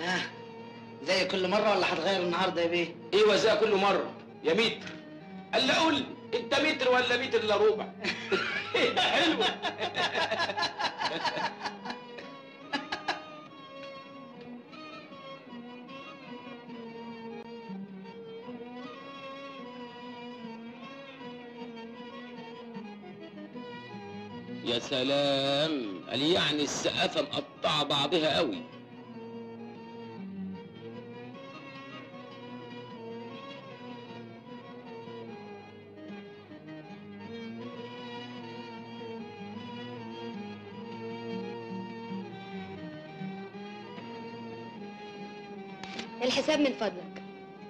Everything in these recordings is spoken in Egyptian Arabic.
ها زي كل مرة ولا هتغير النهاردة يا بيه؟ ايوه زي كل مره يا متر قال لي قول لي انت متر ولا متر الا ربع حلوه يا سلام قال يعني السقافه مقطعه بعضها قوي الحساب من فضلك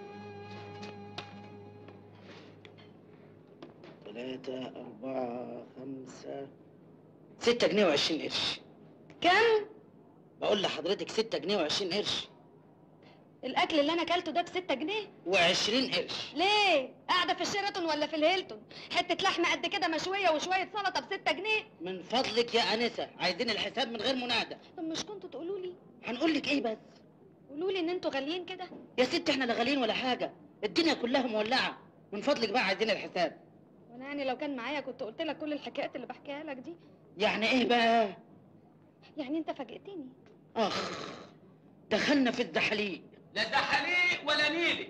ثلاثة أربعة خمسة ستة جنيه وعشرين قرش كم بقول لحضرتك ستة جنيه وعشرين قرش الاكل اللي انا اكلته ده بستة جنيه وعشرين قرش ليه قاعده في الشيراتون ولا في الهيلتون حته لحمه قد كده مشويه وشويه سلطه بستة جنيه من فضلك يا أنسة عايزين الحساب من غير منادى طب مش كنتوا تقولوا لي هنقول لك إيه بس قولوا لي ان انتوا غاليين كده يا ست احنا لا غاليين ولا حاجة الدنيا كلها مولعة من فضلك بقى عايزين الحساب وانا يعني لو كان معايا كنت قلت لك كل الحكايات اللي بحكيها لك دي يعني إيه بقى؟ يعني انت فاجئتني أخ دخلنا في الزحليق لا زحليق ولا نيلي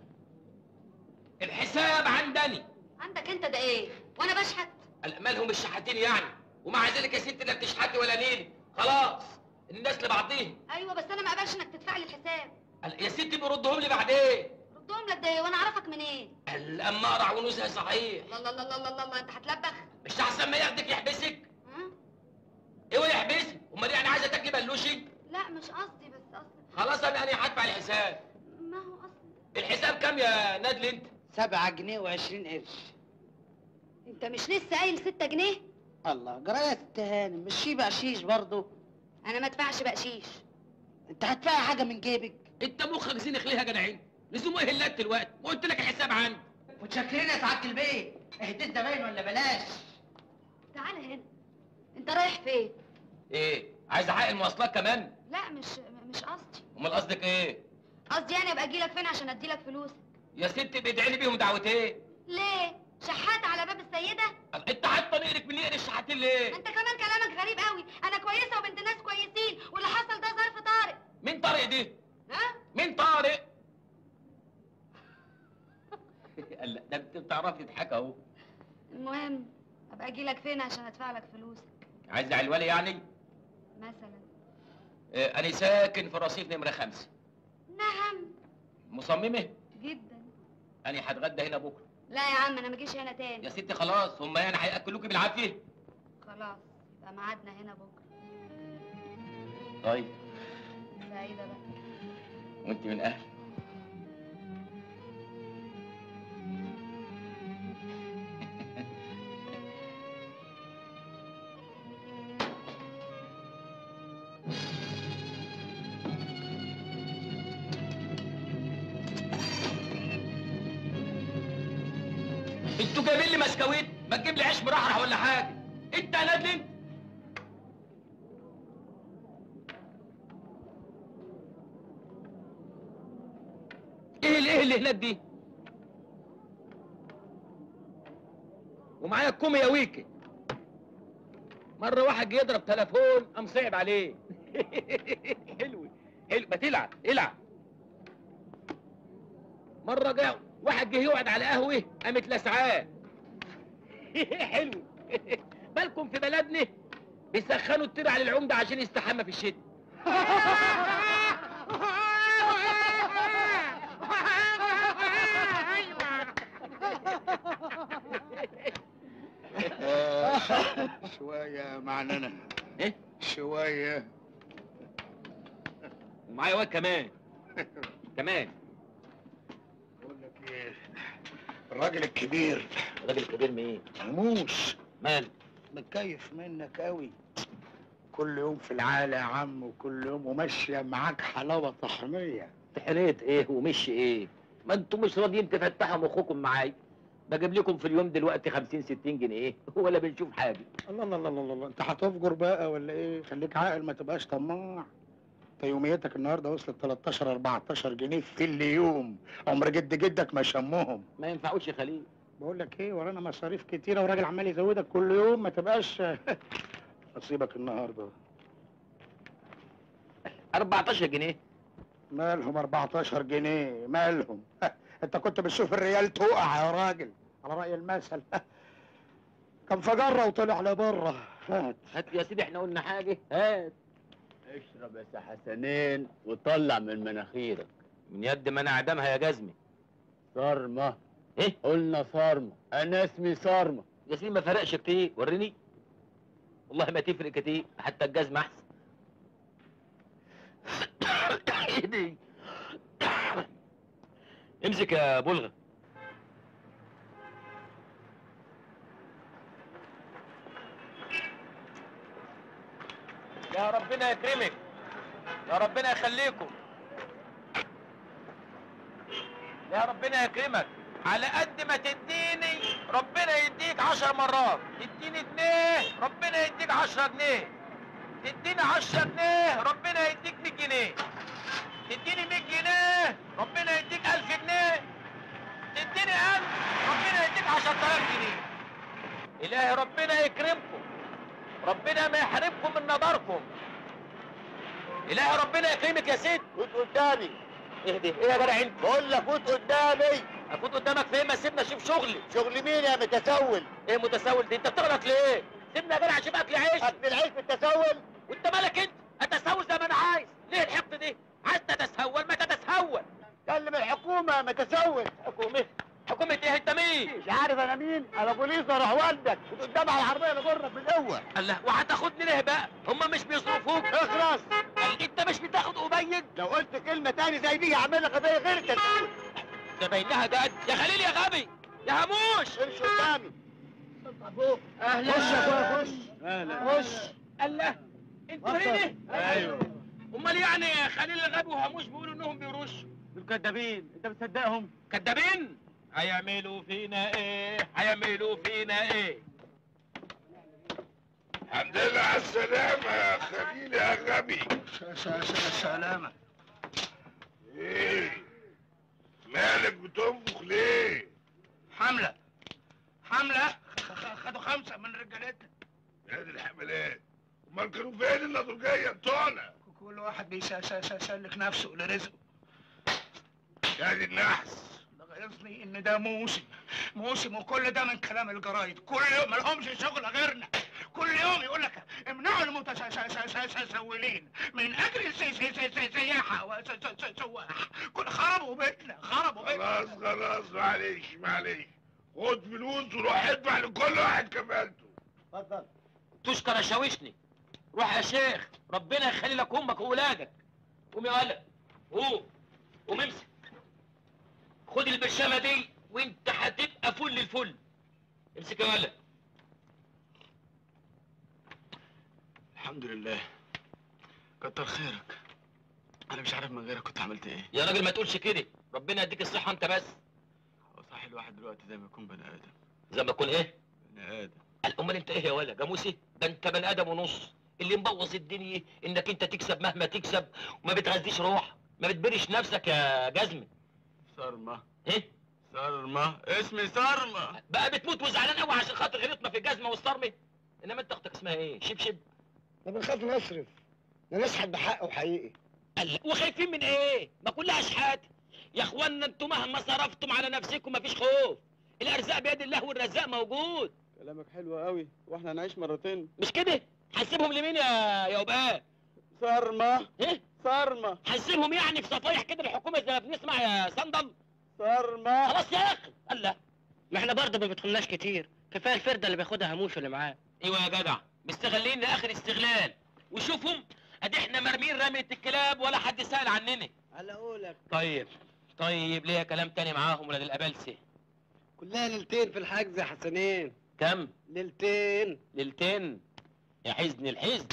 الحساب عندني عندك انت ده ايه وانا بشحت قال مالهم الشحاتين يعني ومع ذلك يا ست لا بتشحتي ولا نيلي خلاص الناس لبعضيهم ايوه بس انا ما اقبلش انك تدفع لي الحساب قال يا ستي بيردهم لي بعدين ردهم لك ده ايه وانا اعرفك منين قال اما اقرع ونوزها صحيح الله الله الله الله الله, الله انت هتلبخ مش احسن ما ياخدك يحبسك ها؟ ايوه يحبسك امال يعني عايزه تاكلي بلوشي لا مش قصدي بس اصل خلاص انا انا هدفع الحساب ما هو اصل الحساب كام يا نادل انت سبعة جنيه وعشرين قرش انت مش لسه قايل ستة جنيه الله جرايه يا ست هانم مش شي بقشيش برضه انا ما ادفعش بقشيش انت هتدفعي حاجة من جيبك انت مخك زينخ ليه يا جدعين لزوم ايه هلات دلوقتي ما قلت لك الحساب عندي متشكرين يا سعادة البيت اهديت زباين ولا بلاش تعالى هنا انت رايح فين ايه عايز حق المواصلات كمان لا مش مش قصدي امال قصدك ايه قصدي يعني ابقى اجي لك فين عشان ادي لك فلوسك يا ست بيدعي لي بيهم دعوتين ليه شحات على باب السيده قال انت حاطه نقرك من نقر الشحاتين ليه انت كمان كلامك غريب قوي انا كويسه وبنت ناس كويسين واللي حصل ده ظرف طارئ مين طارق دي ها مين طارق قال لا ده انت بتعرفي تضحك اهو المهم ابقى اجي لك فين عشان ادفع لك فلوسك عايز علوالي يعني مثلا اه انا ساكن في رصيف نمره خمسة نعم مصممه جدا انا هتغدى هنا بكره لا يا عم انا ما اجيش هنا تاني يا ستي خلاص هم يعني هياكلوكي بالعافيه خلاص يبقى ميعادنا هنا بكره طيب سعيده بقى وانت من اهل انتوا جايبين لي مسكويت ما تجيب لي عيش مرحرح ولا حاجه انت يا نادل انت ايه اللي ايه اللي هناك دي ومعايا الكومي يا ويكي مرة واحد جه يضرب تليفون قام صعب عليه حلو حلو ما تلعب العب مرة جه واحد جه يقعد على قهوة قامت لسعاه حلو بالكم في بلدنا بيسخنوا الطير على العمدة عشان يستحمى في الشتاء شوية معننا ايه شوية ومعايا واد كمان كمان بقول لك ايه الراجل الكبير الراجل الكبير مين موش مال متكيف منك قوي كل يوم في العالة يا عم وكل يوم وماشية معاك حلاوة طحنية تحريت ايه ومش ايه ما انتوا مش راضيين تفتحوا مخكم معايا بجيب لكم في اليوم دلوقتي 50 60 جنيه ولا بنشوف حاجه الله الله الله الله الله انت هتفجر بقى ولا ايه خليك عاقل ما تبقاش طماع انت يوميتك النهارده وصلت 13 14 جنيه في اليوم عمر جد جدك ما شمهم ما ينفعوش يا خليل بقول لك ايه ورانا مصاريف كتيره وراجل عمال يزودك كل يوم ما تبقاش نصيبك النهارده 14 جنيه مالهم 14 جنيه مالهم انت كنت بتشوف الريال تقع يا راجل على رأي المثل كان فجرة وطلع لبره هات هات يا سيدي احنا قلنا حاجه هات اشرب يا سي حسنين وطلع من مناخيرك من يد ما انا عدمها يا جزمي صارمة ايه قلنا صارمة انا اسمي صارمة يا سيدي ما فرقش كتير وريني والله ما تفرق كتير حتى الجزمه احسن ايدي امسك يا بلغة يا ربنا يكرمك يا ربنا يخليكم يا ربنا يكرمك على قد ما تديني ربنا يديك عشر مرات تديني جنيه ربنا يديك عشرة جنيه تديني عشرة جنيه ربنا يديك مية جنيه تديني مية جنيه ربنا يديك ألف جنيه تديني ألف ربنا يديك عشرة آلاف جنيه إلهي ربنا يكرمكم ربنا ما يحرمكم من نظركم إلهي ربنا يكرمك يا سيد فوت قدامي اهدي ايه يا جدع انت بقول لك فوت قدامي افوت قدامك فين ما سيبنا اشوف شغلي شغل مين يا متسول ايه متسول دي انت بتغلط ليه سيبنا يا جدع اشوف اكل عيش اكل العيش بالتسول وانت مالك انت اتسول زي ما انا عايز ليه الحقد دي عايز تتسول ما تتسول كلم الحكومة متسول حكومه حكومه ايه انت مين مش عارف انا مين انا بوليس اروح والدك فوت قدام على العربية اللي جرك بالقوة الله وهتاخدني ليه بقى هم مش بيصرفوك اخلص قال انت مش بتاخد قبيل لو قلت كلمة تاني زي دي هعمل لك قضية غير التسول ده باينها جد يا خليل يا غبي يا هموش امشي قدامي اهلا خش يا اخويا خش خش الله انتوا هنا ايوه امال يعني خليل الغبي وهموش بيقولوا انهم بيرشوا دول كدابين انت بتصدقهم كدابين هيعملوا فينا ايه هيعملوا فينا ايه الحمد لله على السلامة يا خليل يا غبي سلامة ايه مالك بتنفخ ليه؟ حملة حملة خدوا خمسة من رجالتنا يا دي الحملات امال كانوا فين النضرجية بتوعنا؟ كل واحد بيسلك نفسه لرزقه يا دي النحس ده غيظني ان ده موسم موسم وكل ده من كلام الجرايد كل يوم ملهمش شغل غيرنا كل يوم يقول لك امنعوا المتسولين من اجل السي- سي- سي- سي- سياحه وسواح كل خربوا بيتنا خربوا بيتنا خلاص خلاص معلش معلش خد فلوس وروح ادفع لكل واحد كفالته اتفضل تشكر شاوشني روح يا شيخ ربنا يخلي لك امك واولادك قوم يا ولد قوم قوم امسك خد البرشامه دي وانت هتبقى فل الفل امسك يا ولد الحمد لله كتر خيرك انا مش عارف من غيرك كنت عملت ايه يا راجل ما تقولش كده ربنا يديك الصحه انت بس هو صح الواحد دلوقتي زي ما يكون بني ادم زي ما يكون ايه بني ادم قال امال انت ايه يا ولد جاموسي ده انت بني ادم ونص اللي مبوظ الدنيا انك انت تكسب مهما تكسب وما بتغذيش روح ما بتبرش نفسك يا جزمه صرمة ايه صرمة اسمي صرمة بقى بتموت وزعلان قوي عشان خاطر غلطنا في الجزمه والصرمه انما انت اختك اسمها ايه شبشب ده بنخاف نصرف نسحب بحقه حقيقي قال وخايفين من ايه ما كلها شحات يا اخوانا انتوا مهما صرفتم على نفسكم مفيش خوف الارزاق بيد الله والرزاق موجود كلامك حلو قوي واحنا هنعيش مرتين مش كده هنسيبهم لمين يا يا وباء صرمة ايه صرمة هنسيبهم يعني في صفايح كده الحكومه زي ما بنسمع يا صندل صرمة خلاص يا اخي الله ما احنا برضه ما بيدخلناش كتير كفايه الفرده اللي بياخدها هموش اللي معاه ايوه يا جدع مستغلين لاخر استغلال وشوفهم ادي احنا مرمين رمية الكلاب ولا حد سأل عننا على قولك طيب طيب ليا كلام تاني معاهم ولاد الابلسه كلها ليلتين في الحجز يا حسنين كم ليلتين ليلتين يا حزن الحزن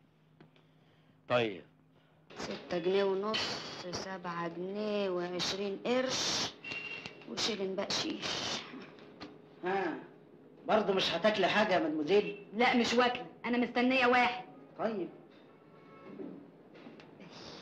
طيب ستة جنيه ونص سبعة جنيه وعشرين قرش وشيلن بقشيش ها برضه مش هتاكلي حاجه يا مدموزيل لا مش واكلة أنا مستنية واحد طيب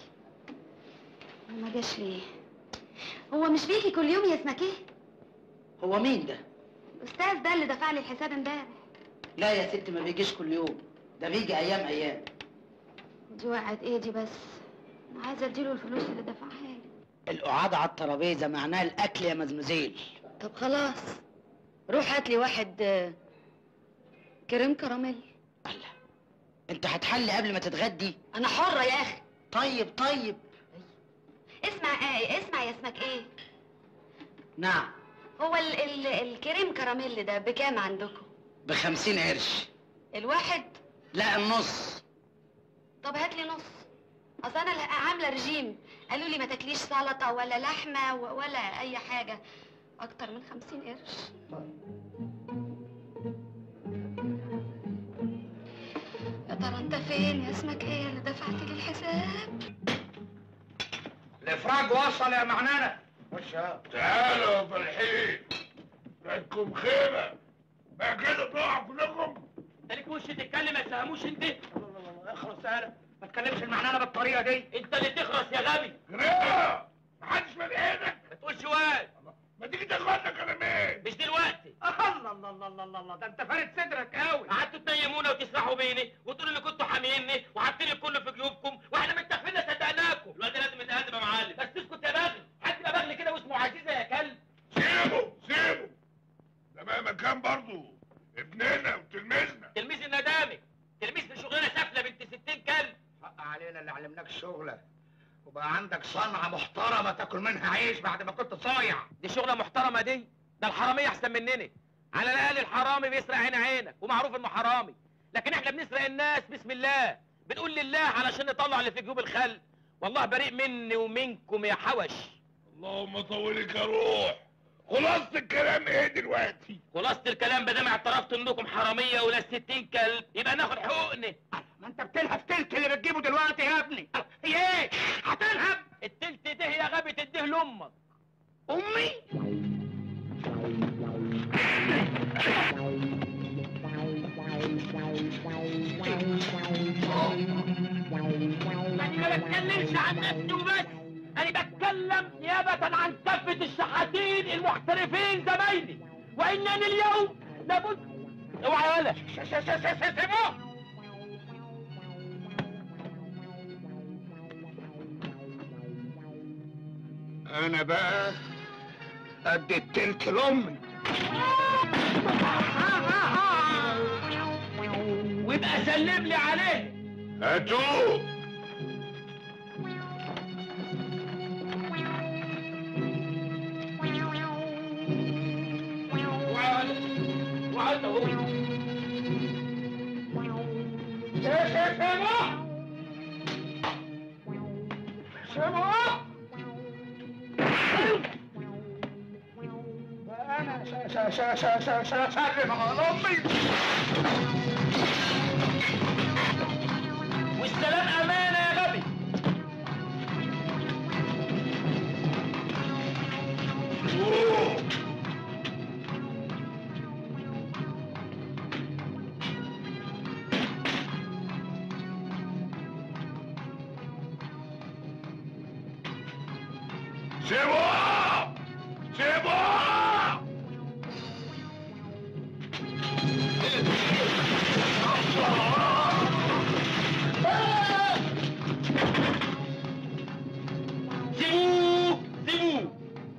ما جاش ليه هو مش بيجي كل يوم يا اسمك ايه هو مين ده الاستاذ ده اللي دفع لي الحساب امبارح لا يا ست ما بيجيش كل يوم ده بيجي ايام ايام دي وقعت ايه دي بس انا عايزه اديله الفلوس اللي دفعها لي القعاد على الترابيزه معناها الاكل يا مزمزيل طب خلاص روح هات لي واحد آه، كريم كراميل الله انت هتحلي قبل ما تتغدي انا حره يا اخي طيب طيب اسمع ايه اسمع يا اسمك ايه نعم هو ال ال الكريم كراميل ده بكام عندكم بخمسين قرش الواحد لا النص طب هات لي نص اصل انا ال- عامله رجيم قالوا لي ما تاكليش سلطه ولا لحمه و- ولا اي حاجه اكتر من خمسين قرش يا ترى انت فين يا اسمك ايه اللي دفعت لي الحساب الافراج وصل يا معنانة خش يا تعالوا يا فرحين عندكم خيمة ما كده تقعوا كلكم انت ليك وش تتكلم ما تفهموش انت اخلص تعالى ما تكلمش المعنانة بالطريقة دي انت اللي تخرس يا غبي جريئة محدش من ايدك ما تقولش واد ما تيجي تاخدنا كلامين مش دلوقتي الله الله الله الله الله الله ده انت فارد صدرك قوي قعدتوا تنيمونا وتسرحوا بيني وتقولوا اللي كنتوا حاميني وحاطين الكل في جيوبكم واحنا متخفين صدقناكم الواد ده لازم يتهدم يا معلم بس اسكت يا بغل حد يبقى بغل كده واسمه عزيزه يا كلب سيبه سيبه ده مهما كان برضه ابننا وتلميذنا تلميذ الندامي تلميذ في شغلانه سافله بنت 60 كلب حق علينا اللي علمناك الشغلة وبقى عندك صنعة محترمة تاكل منها عيش بعد ما كنت صايع دي شغله محترمه دي ده الحراميه احسن مننا على الاقل الحرامي بيسرق عين عينك ومعروف انه حرامي لكن احنا بنسرق الناس بسم الله بنقول لله علشان نطلع اللي في جيوب الخلق والله بريء مني ومنكم يا حوش اللهم طولك يا روح خلاصة الكلام ايه دلوقتي خلاصة الكلام بدل ما اعترفت انكم حراميه ولا 60 كلب يبقى ناخد حقوقنا ما انت بتلهب تلت اللي بتجيبه دلوقتي يا ابني هي ايه هتلهب التلت ده يا غبي تديه لامك امي انا ما بتكلمش عن نفسي وبس انا بتكلم نيابة عن كافة الشحاتين المحترفين زمايلي وانني اليوم لابد اوعى يا ولد سيبوه انا بقى قد التلت لامي ويبقى سلم لي عليه هاتوه اوعى يا ولد اوعى انت هو سيبوه انا س- س- س- س- س- س- سلم على امي والسلام امانه يا غبي أوه. سيبوه سيبوه سيبوه سيبوه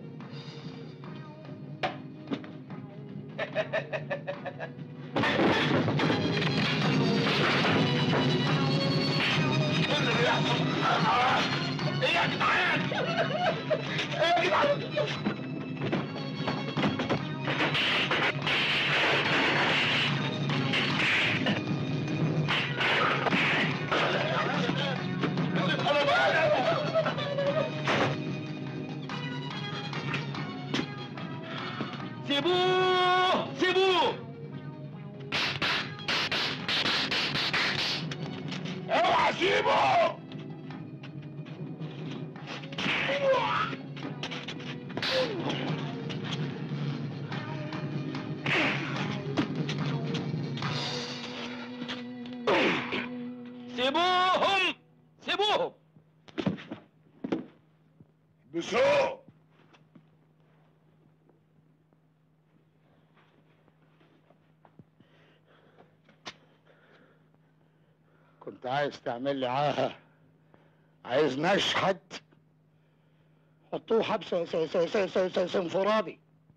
ايه يا جدعان ايه يا جدعان سيبوه سيبوه اوعى سيبه سيبوهم سيبوهم بسوق كنت عايز تعمل لي عاهة عايز نشحت حطوه حبس س- س- س- س- س- سنفرادي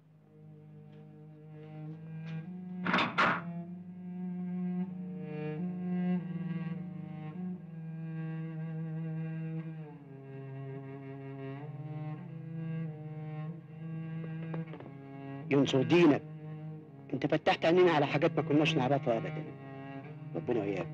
ينصر دينك انت فتحت عينينا على حاجات ما كناش نعرفها ابدا ربنا وياك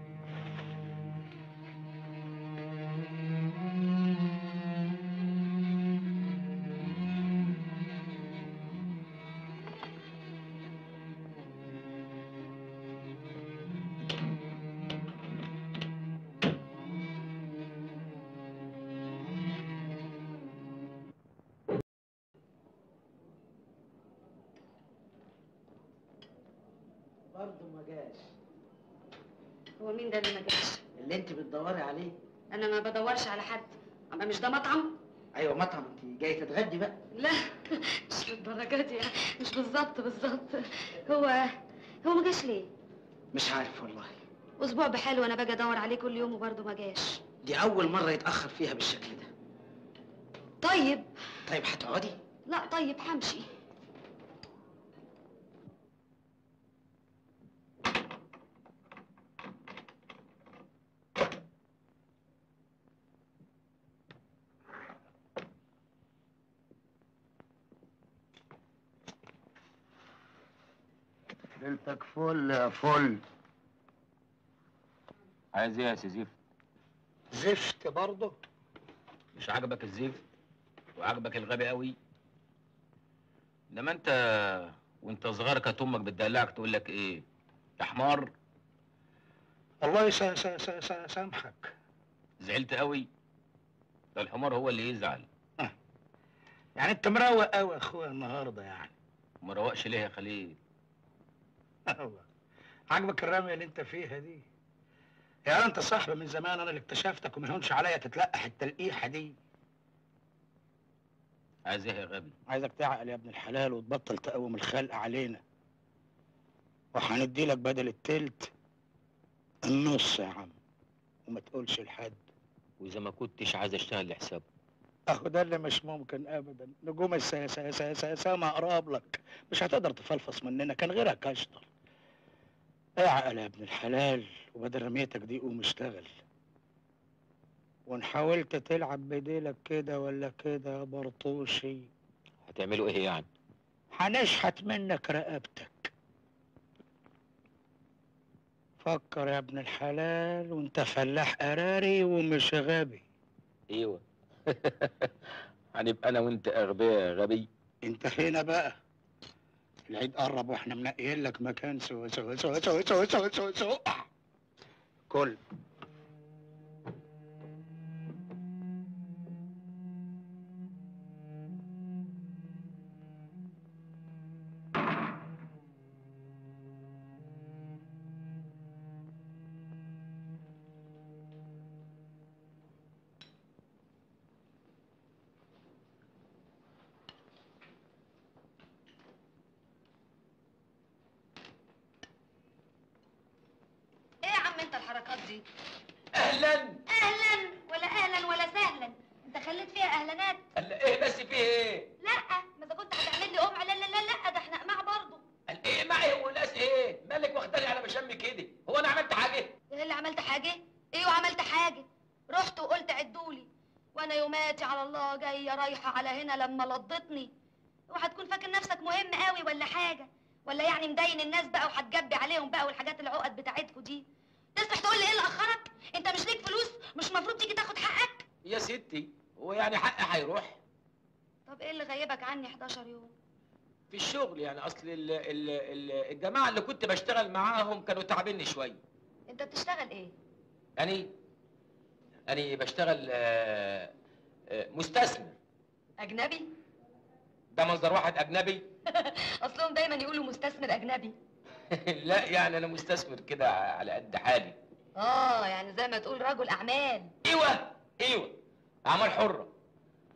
برضه ما جاش هو مين ده اللي ما جاش اللي انت بتدوري عليه انا ما بدورش على حد اما مش ده مطعم ايوه مطعم انت جاي تتغدي بقى لا مش للدرجه دي يعني مش بالظبط بالظبط هو هو ما جاش ليه مش عارف والله اسبوع بحاله وانا باجي ادور عليه كل يوم وبرضه ما جاش دي اول مره يتاخر فيها بالشكل ده طيب طيب هتقعدي لا طيب همشي ليلتك فل يا فل عايز ايه يا سي زفت زفت برضه مش عاجبك الزفت وعاجبك الغبي قوي انما انت وانت صغير كانت امك بتدلعك تقول لك ايه يا حمار الله يس- س- س- س- سامحك زعلت قوي ده الحمار هو اللي يزعل يعني انت مروق قوي يا اخويا النهارده يعني ما روقش ليه يا خليل الله عاجبك الرمية اللي انت فيها دي يعني انت صاحبي من زمان انا اللي اكتشفتك وما يهونش عليا تتلقح التلقيحه دي عايز ايه يا غبي عايزك تعقل يا ابن الحلال وتبطل تقوم الخلق علينا وهندي لك بدل التلت النص يا عم وما تقولش لحد واذا ما كنتش عايز اشتغل لحسابه اهو ده اللي مش ممكن ابدا نجوم السما قراب لك مش هتقدر تفلفص مننا كان غيرك اشطر اعقل يا ابن الحلال وبدل رميتك دي قوم اشتغل وان حاولت تلعب بديلك كده ولا كده يا برطوشي هتعملوا ايه يعني هنشحت منك رقبتك فكر يا ابن الحلال وانت فلاح قراري ومش غبي ايوه هنبقى انا وانت اغبياء يا غبي انت هنا بقى العيد قرب واحنا منقيين لك مكان سوا سوا سوا سوا سوا سوا سوا سوا كل ايه يا عم انت الحركات دي اهلا اهلا ولا اهلا ولا سهلا انت خليت فيها اهلانات قال ايه بس فيه ايه لا ما اذا كنت هتعمل لي قمع لا لا لا لا ده احنا قماع برضه قال ايه معي وناس ايه مالك واخداني على مشامي كده هو انا عملت حاجه ايه اللي عملت حاجه ايوه عملت حاجه رحت وقلت عدولي وانا يوماتي على الله جايه رايحه على هنا لما لضتني وهتكون فاكر نفسك مهم قوي ولا حاجه ولا يعني مدين الناس بقى وهتجبي عليهم بقى والحاجات العقد بتاعتكوا دي تسمح تقول لي ايه اللي اخرك انت مش ليك فلوس مش المفروض تيجي تاخد حقك يا ستي هو يعني حقي هيروح طب ايه اللي غيبك عني 11 يوم في الشغل يعني اصل ال ال ال الجماعه اللي كنت بشتغل معاهم كانوا تعبني شويه انت بتشتغل ايه يعني أنا بشتغل آه، آه، مستثمر اجنبي ده مصدر واحد أجنبي اصلهم دايما يقولوا مستثمر اجنبي لا يعني أنا مستثمر كده على قد حالي اه يعني زي ما تقول رجل اعمال أيوه أيوه أعمال حرة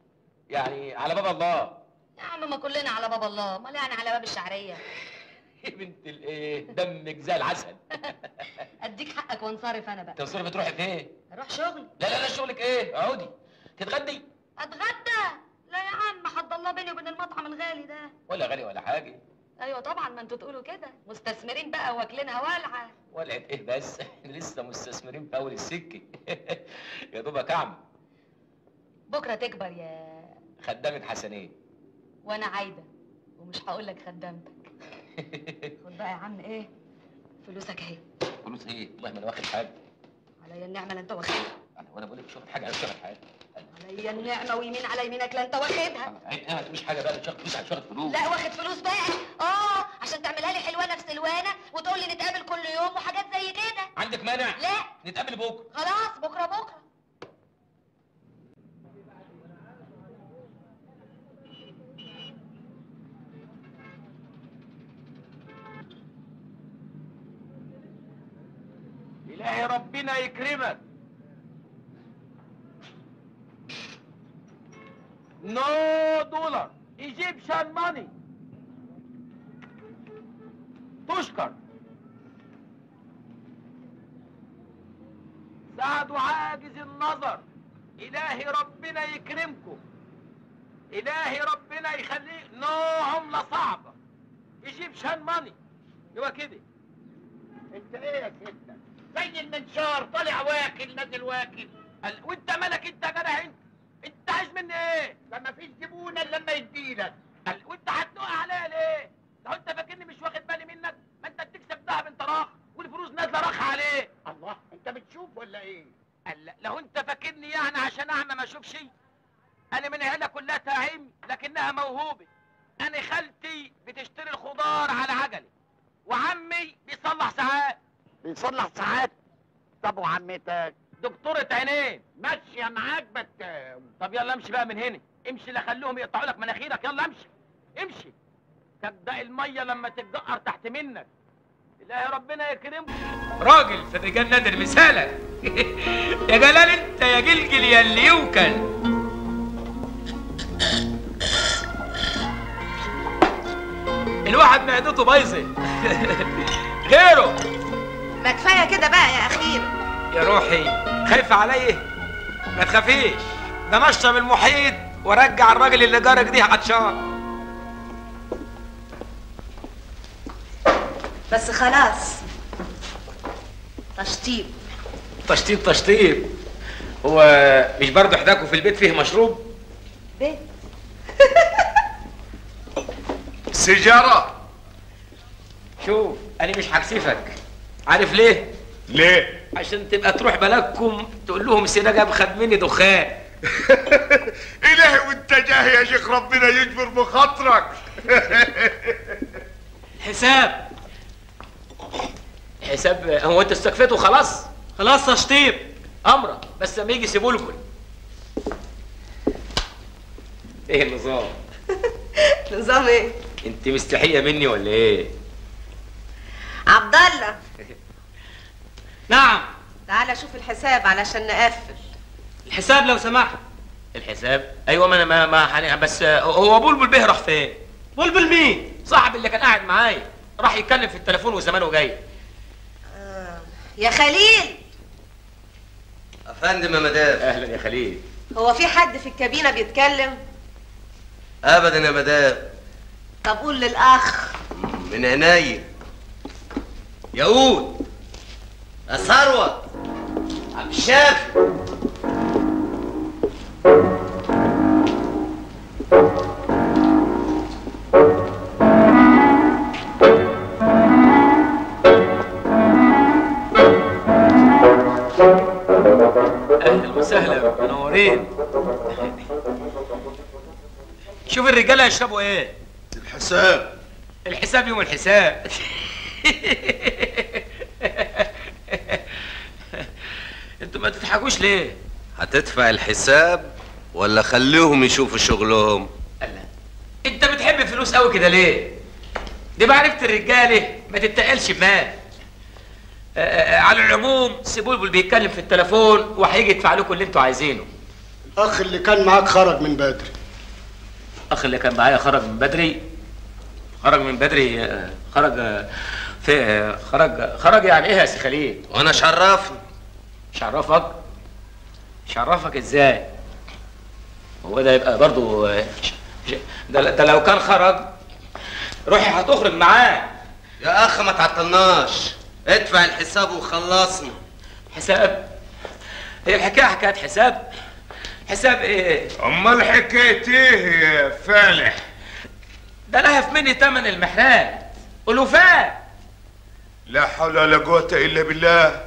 يعني على باب الله يا عم ما كلنا على باب الله امال يعني على باب الشعريه يا بنت الايه دمك زي العسل اديك حقك وانصرف انا بقى تصرفي تروحي فين اروح شغلي لا لا لا شغلك ايه اقعدي تتغدي اتغدى لا يا عم حد الله بيني وبين المطعم الغالي ده ولا غالي ولا حاجه ايوه طبعا ما انتوا تقولوا كده مستثمرين بقى واكلينها والعه ولعت ايه بس احنا لسه مستثمرين في اول السكه يا دوبك اعمى بكره تكبر يا خدامة حسنين وانا عايده ومش هقول لك خدامتك خد بقى يا عم ايه فلوسك اهي فلوس ايه والله ما انا واخد حاجه عليا النعمه لا انت واخدها انا وانا بقول لك مش واخد حاجه انا مش واخد حاجه عليا النعمه ويمين على يمينك لا انت واخدها ايه ما تقوليش حاجه بقى مش واخد فلوس مش واخد فلوس لا واخد فلوس بقى اه عشان تعملها لي حلوانه في سلوانه وتقول لي نتقابل كل يوم وحاجات زي كده عندك مانع لا نتقابل بكره خلاص بكره بكره إلهي ربنا يكرمك نو دولار ايجيبشن ماني تشكر سعد عاجز النظر إلهي ربنا يكرمكم إلهي ربنا يخليه نو عملة صعبة ايجيبشن ماني يبقى كده انت ايه يا ستة زي المنشار طالع واكل نازل واكل قال وانت مالك انت يا جدع انت انت عايز مني ايه لما فيش زبونة إلا لما يديلك قال وانت هتنق عليا ليه لو انت فاكرني مش واخد بالي منك ما انت بتكسب دهب انت راخ والفلوس نازله راخ عليه الله انت بتشوف ولا ايه قال لا لو انت فاكرني يعني عشان اعمى ما اشوفش انا من هنا كلها تعيم لكنها موهوبه انا خالتي بتشتري الخضار على عجله وعمي بيصلح ساعات بيصلح ساعات طب وعمتك دكتورة عينين ماشية معاك بتام طب يلا امشي بقى من هنا امشي لا خلوهم يقطعوا لك مناخيرك يلا امشي امشي تبدا الميه لما تتجقر تحت منك الهي ربنا يكرمك راجل في الرجال نادر مثالك يا جلال انت يا جلجل يا اللي يوكل الواحد معدته بايظه غيره ما كفايه كده بقى يا اخير يا روحي خايفة عليا ما تخافيش ده نشرب المحيط ورجع الراجل اللي جارك دي عطشان بس خلاص تشطيب تشطيب تشطيب هو مش برضه حداكوا في البيت فيه مشروب بيت سيجارة شوف انا مش هكسفك عارف ليه ليه؟ عشان تبقى تروح بلدكم تقول لهم سينا جاب خد مني دخان إلهي وانت جاي يا شيخ ربنا يجبر بخاطرك حساب حساب هو انت استكفيته خلاص خلاص تشطيب امرك بس لما يجي سيبولكم ايه النظام نظام ايه انت مستحيه مني ولا ايه عبد الله نعم تعالى شوف الحساب علشان نقفل الحساب لو سمحت الحساب ايوه ما انا ما, ما حن... بس هو بلبل بيه راح فين بلبل مين صاحب اللي كان قاعد معايا راح يتكلم في التليفون وزمانه جاي آه. يا خليل افندم يا مدام اهلا يا خليل هو في حد في الكابينه بيتكلم ابدا يا مدام طب قول للاخ من عينيا ياقوت يا ثروت عبد الشافي اهلا وسهلا منورين شوف الرجاله يشربوا ايه الحساب الحساب يوم الحساب انتوا ما تضحكوش ليه هتدفع الحساب ولا خليهم يشوفوا شغلهم الله انت بتحب الفلوس قوي كده ليه دي معرفة الرجاله ما تتقلش بمال آه، آه، على العموم سيبولبل بيتكلم في التليفون وهيجي يدفع لكم اللي انتوا عايزينه الاخ اللي كان معاك خرج من بدري الاخ اللي كان معايا خرج من بدري خرج من بدري آه، خرج آه، في آه، خرج خرج يعني ايه يا سي خليل وانا شرفني شرفك شرفك ازاي هو ده يبقى برضو آه، ش- ش- ده, ده لو كان خرج روحي هتخرج معاه يا اخ ما تعطلناش ادفع الحساب وخلصنا حساب هي الحكايه حكايه حساب حساب ايه امال حكايه ايه يا فالح ده لهف مني تمن المحرات الوفات لا حول ولا قوه الا بالله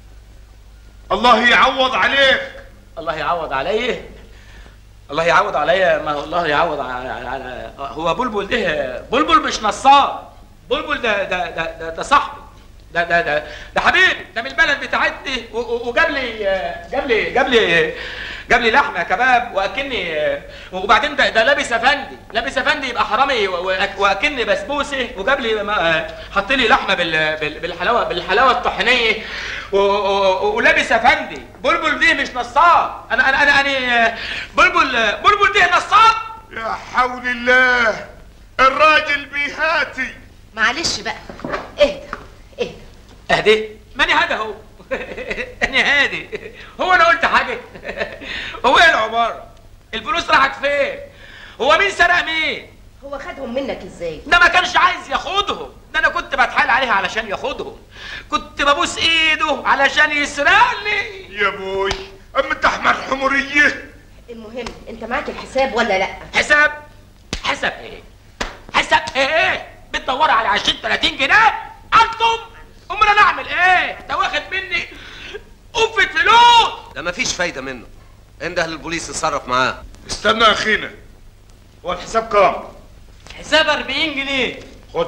الله يعوض عليك الله يعوض عليه الله يعوض عليا ما هو الله يعوض على, على هو بلبل ده بلبل مش نصاب بلبل ده ده ده ده, ده صاحبي ده ده ده ده حبيبي ده من البلد بتاعتي و- و- وجاب لي جاب لي جاب لي جاب لي لحمه كباب واكني وبعدين ده, ده لابس افندي لابس افندي يبقى حرامي و- و- واكني بسبوسه وجاب لي ما- حط لي لحمه بال بال- بالحلاوه بالحلاوه الطحينيه و- و- ولابس افندي بلبل دي مش نصاب انا انا انا انا بلبل بلبل دي نصاب يا حول الله الراجل بيهاتي معلش بقى اهدى اهدى اهدي ماني هذا هو انا هادي هو انا قلت حاجه هو ايه العباره الفلوس راحت فين هو مين سرق مين هو خدهم منك ازاي ده ما كانش عايز ياخدهم ده انا كنت بتحايل عليه علشان ياخدهم كنت ببوس ايده علشان يسرقني يا بوي اما انت احمر حموريه المهم انت معاك الحساب ولا لا حساب حساب ايه حساب ايه بتدوري على 20 30 جنيه انتم امال انا اعمل ايه ده واخد مني قفة فلوس ده مفيش فايده منه انده للبوليس يتصرف معاه استنى يا اخينا هو الحساب كام حساب 40 جنيه خد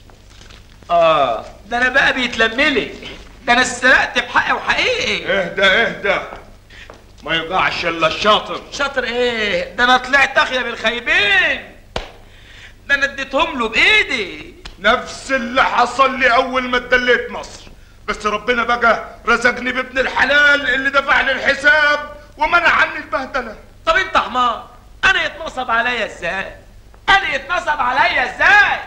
اه ده انا بقى بيتلملي ده انا سرقت بحقي وحقيقي اهدى اهدى ما يقعش الا الشاطر شاطر ايه ده انا طلعت اخيا بالخايبين ده انا اديتهم له بايدي نفس اللي حصل لي اول ما اتدليت مصر بس ربنا بقى رزقني بابن الحلال اللي دفع لي الحساب ومنع عني البهدله طب انت حمار انا يتنصب عليا ازاي انا يتنصب عليا ازاي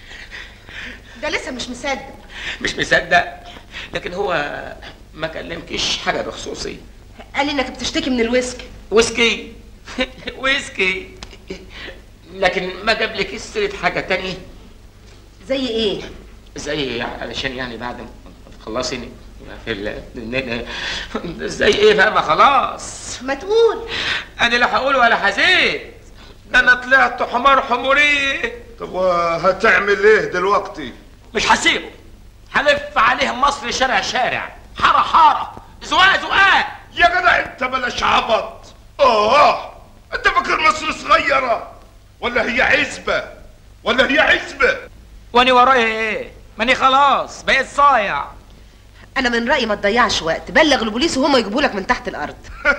ده لسه مش مصدق مش مصدق لكن هو ما كلمكيش حاجه بخصوصي قال لي انك بتشتكي من الويسكي ويسكي ويسكي لكن ما جابلكيش سيره حاجه تانية زي ايه زي علشان يعني بعد ما تخلصي في ال... زي ايه بقى ما خلاص ما تقول انا لا هقول ولا هزيد ده انا طلعت حمار حموريه طب وهتعمل ايه دلوقتي مش هسيبه هلف عليهم مصر شارع شارع حاره حاره زقاق زقاق يا جدع انت بلاش عبط اه انت فاكر مصر صغيره ولا هي عزبه ولا هي عزبه واني ورايا ايه ماني خلاص بقيت صايع انا من رايي ما تضيعش وقت بلغ البوليس وهم يجيبوا لك من تحت الارض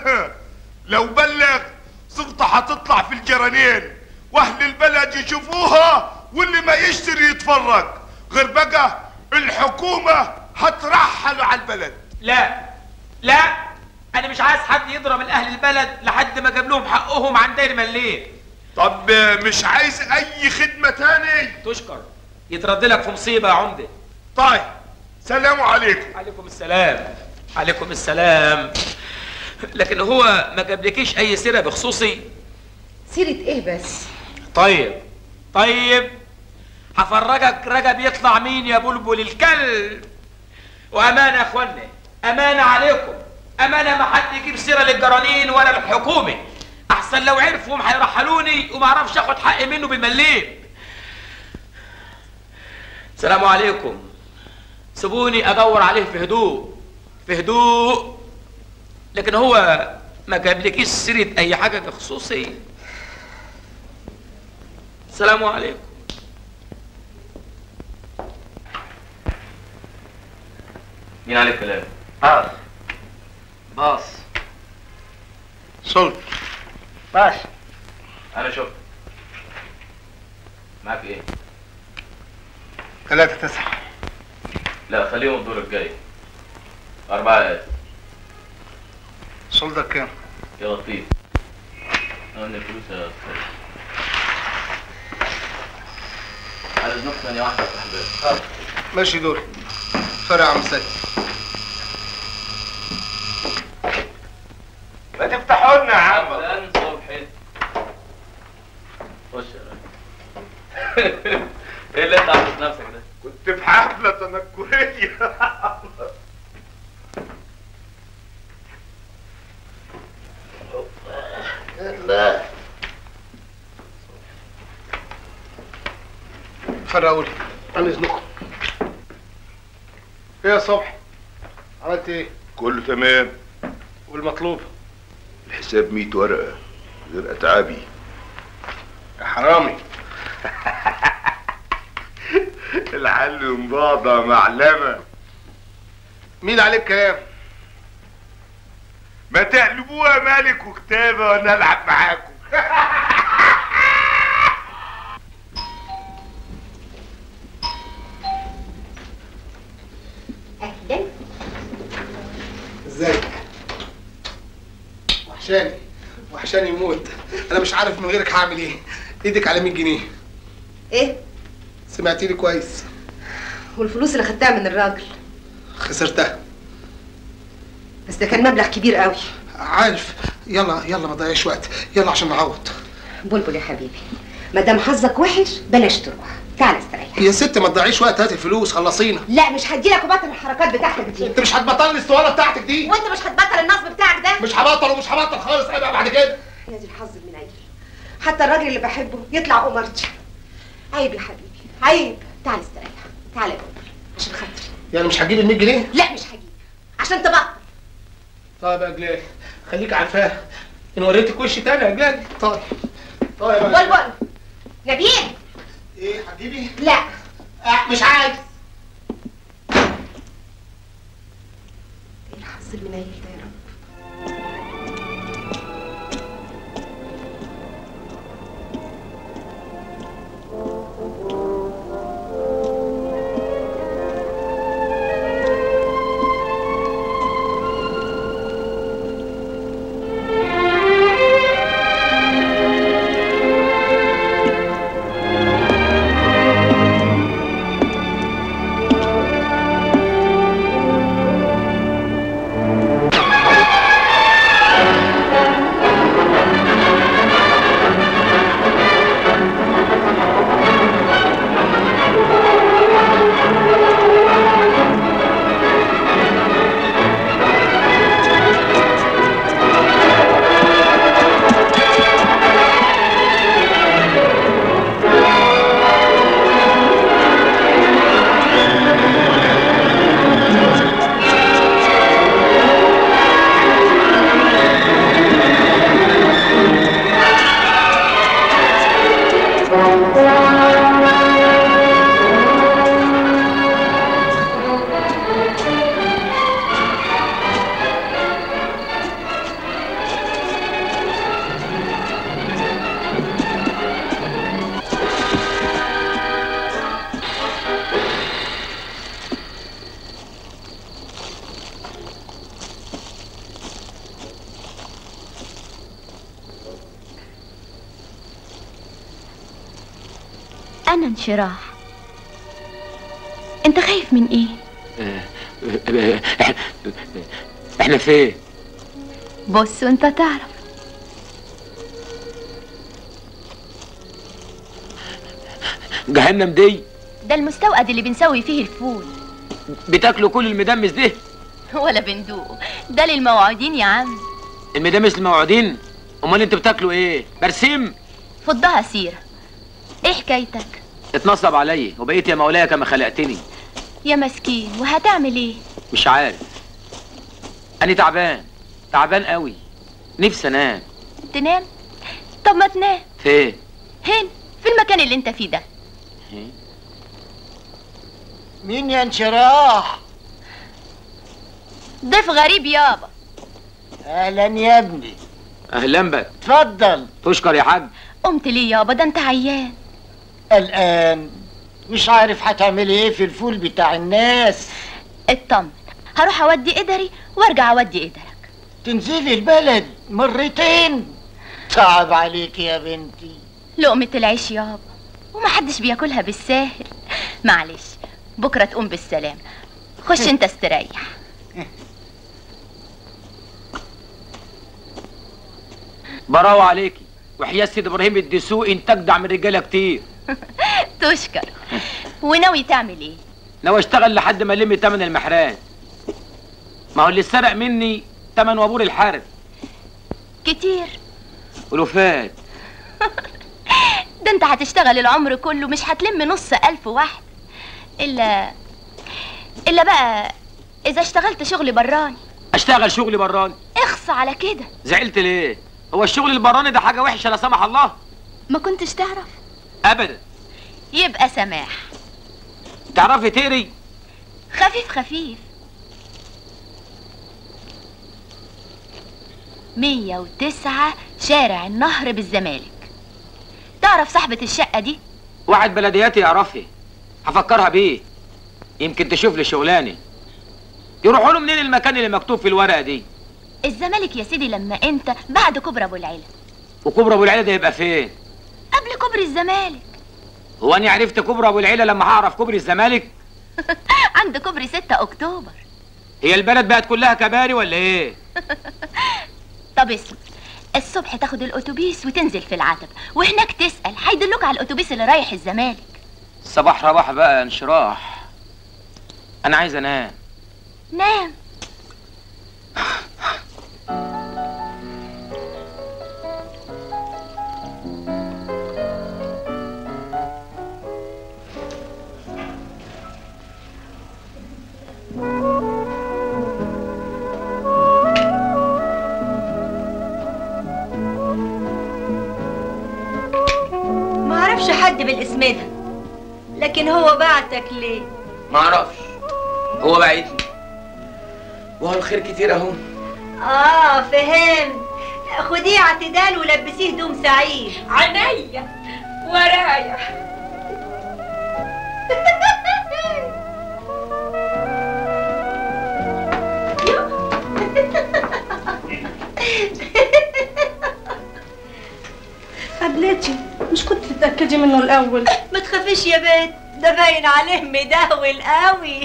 لو بلغ صورته هتطلع في الجرانين واهل البلد يشوفوها واللي ما يشتري يتفرج غير بقى الحكومه هترحلوا على البلد لا لا انا مش عايز حد يضرب الاهل البلد لحد ما جاب لهم حقهم عن داير مليل طب مش عايز اي خدمه تاني تشكر يترد لك في مصيبه يا عمده طيب سلام عليكم عليكم السلام عليكم السلام لكن هو ما جابلكيش اي سيره بخصوصي سيره ايه بس طيب طيب هفرجك رجب يطلع مين يا بلبل الكلب وامانه يا اخوانا امانه عليكم امانه ما حد يجيب سيره للجرانين ولا الحكومه احسن لو عرفوا هيرحلوني وما اعرفش اخد حقي منه بالمليم السلام عليكم سيبوني ادور عليه في هدوء في هدوء لكن هو ما جابلكيش سيره اي حاجه بخصوصي السلام عليكم مين عليه الكلام؟ باص باص صلب باص انا شفت معاك ايه؟ ثلاثة تسعة لا خليهم الدور الجاي أربعة آلاف صلدك كام؟ يا لطيف أنا الفلوس يا أستاذ بعد اذنكم ثانيه واحده افتح الباب ماشي دول فرع عم سيد ما تفتحوا لنا يا عم فلان صبحي خش يا راجل ايه اللي انت عامل في نفسك ده؟ كنت في حفلة تنكرية لا فرقوا لي عن اذنكم ايه يا صبحي عملت ايه كله تمام والمطلوب الحساب 100 ورقة غير أتعابي يا حرامي الحل مباضة معلمة مين عليك كلام ما تقلبوها مالك وكتابة وانا العب معاكم اهلا ازيك وحشاني وحشاني يموت انا مش عارف من غيرك هعمل ايه ايدك على 100 جنيه ايه سمعتيني كويس والفلوس اللي خدتها من الراجل خسرتها بس ده كان مبلغ كبير قوي عارف يلا يلا ما تضيعش وقت يلا عشان نعوض بلبل يا حبيبي ما دام حظك وحش بلاش تروح تعال استريح يا ست ما تضيعيش وقت هات الفلوس خلصينا لا مش هديلك وبطل الحركات بتاعتك دي انت مش هتبطل الاسطوانه بتاعتك دي وانت مش هتبطل النصب بتاعك ده مش هبطل ومش هبطل خالص ابقى بعد كده يا دي الحظ المنيل حتى الراجل اللي بحبه يطلع قمرتي عيب يا حبيبي عيب تعال استريح تعال يا بلبل عشان خاطري يعني مش هتجيب ال 100 جنيه لا مش هجيب عشان تبطل طيب يا جلال خليك عارفاها ان وريتك وشي تاني يا جلال طيب طيب يا بلبل نبيل ايه هتجيبي لا آه مش عايز ايه الحظ المنيل ده يا رب أنا انشراح أنت خايف من إيه؟ احنا فين؟ بص وأنت تعرف جهنم دي ده المستوقد اللي بنسوي فيه الفول بتاكلوا كل المدمس ده ولا بندوقه ده للموعودين يا عم المدامس الموعودين امال انتوا بتاكلوا ايه برسيم فضها سيرة إيه حكايتك؟ اتنصب عليا وبقيت يا مولاي كما خلقتني يا مسكين وهتعمل إيه؟ مش عارف انا تعبان تعبان قوي نفسي انام تنام؟ طب ما تنام فين هنا في المكان اللي أنت فيه ده مين يا انشراح ضيف غريب يابا اهلا يا ابني اهلا بك اتفضل تشكر يا حاج قمت ليه يابا ده أنت عيان الان مش عارف هتعمل ايه في الفول بتاع الناس اطمن هروح أودي قدري وأرجع أودي قدرك تنزلي البلد مرتين صعب عليك يا بنتي لقمة العيش يابا ومحدش بياكلها بالساهل معلش بكره تقوم بالسلام خش انت استريح براوة عليكي وحياة سيد ابراهيم الدسوقي انت اجدع من رجاله كتير تشكر وناوي تعمل ايه ناوي اشتغل لحد ما الم تمن المحرات ما هو اللي سرق مني تمن وابور الحرب كتير ولوفات ده انت هتشتغل العمر كله مش هتلم نص ألف واحد إلا إلا بقى إذا اشتغلت شغل براني اشتغل شغل براني اخص على كده زعلت ليه هو الشغل البراني ده حاجه وحشه لا سمح الله ما كنتش تعرف ابدا يبقى سماح تعرفي تقري خفيف خفيف مية وتسعة شارع النهر بالزمالك تعرف صاحبة الشقة دي واحد بلدياتي يعرفها هفكرها بيه يمكن تشوف لي شغلانه يروحوا له منين المكان اللي مكتوب في الورقه دي الزمالك يا سيدي لما انت بعد كوبري ابو العلا وكبرى ابو العيله ده يبقى فين قبل كوبري الزمالك هو انا عرفت كبرى ابو العيله لما هعرف كوبري الزمالك عند كوبري 6 اكتوبر هي البلد بقت كلها كباري ولا ايه طب اسمع الصبح تاخد الاتوبيس وتنزل في العتبة وهناك تسأل هيدلوك على الاتوبيس اللي رايح الزمالك صباح رباح بقى انشراح انا عايز انام نام ما اعرفش حد بالاسم ده لكن هو بعتك ليه ما اعرفش هو بعيدني وهو الخير كتير اهو اه فهمت خديه اعتدال ولبسيه هدوم سعيد عينيا ورايا قبلتي مش كنت تتأكدي منه الأول ما تخافيش يا بنت ده باين عليه مدهول قوي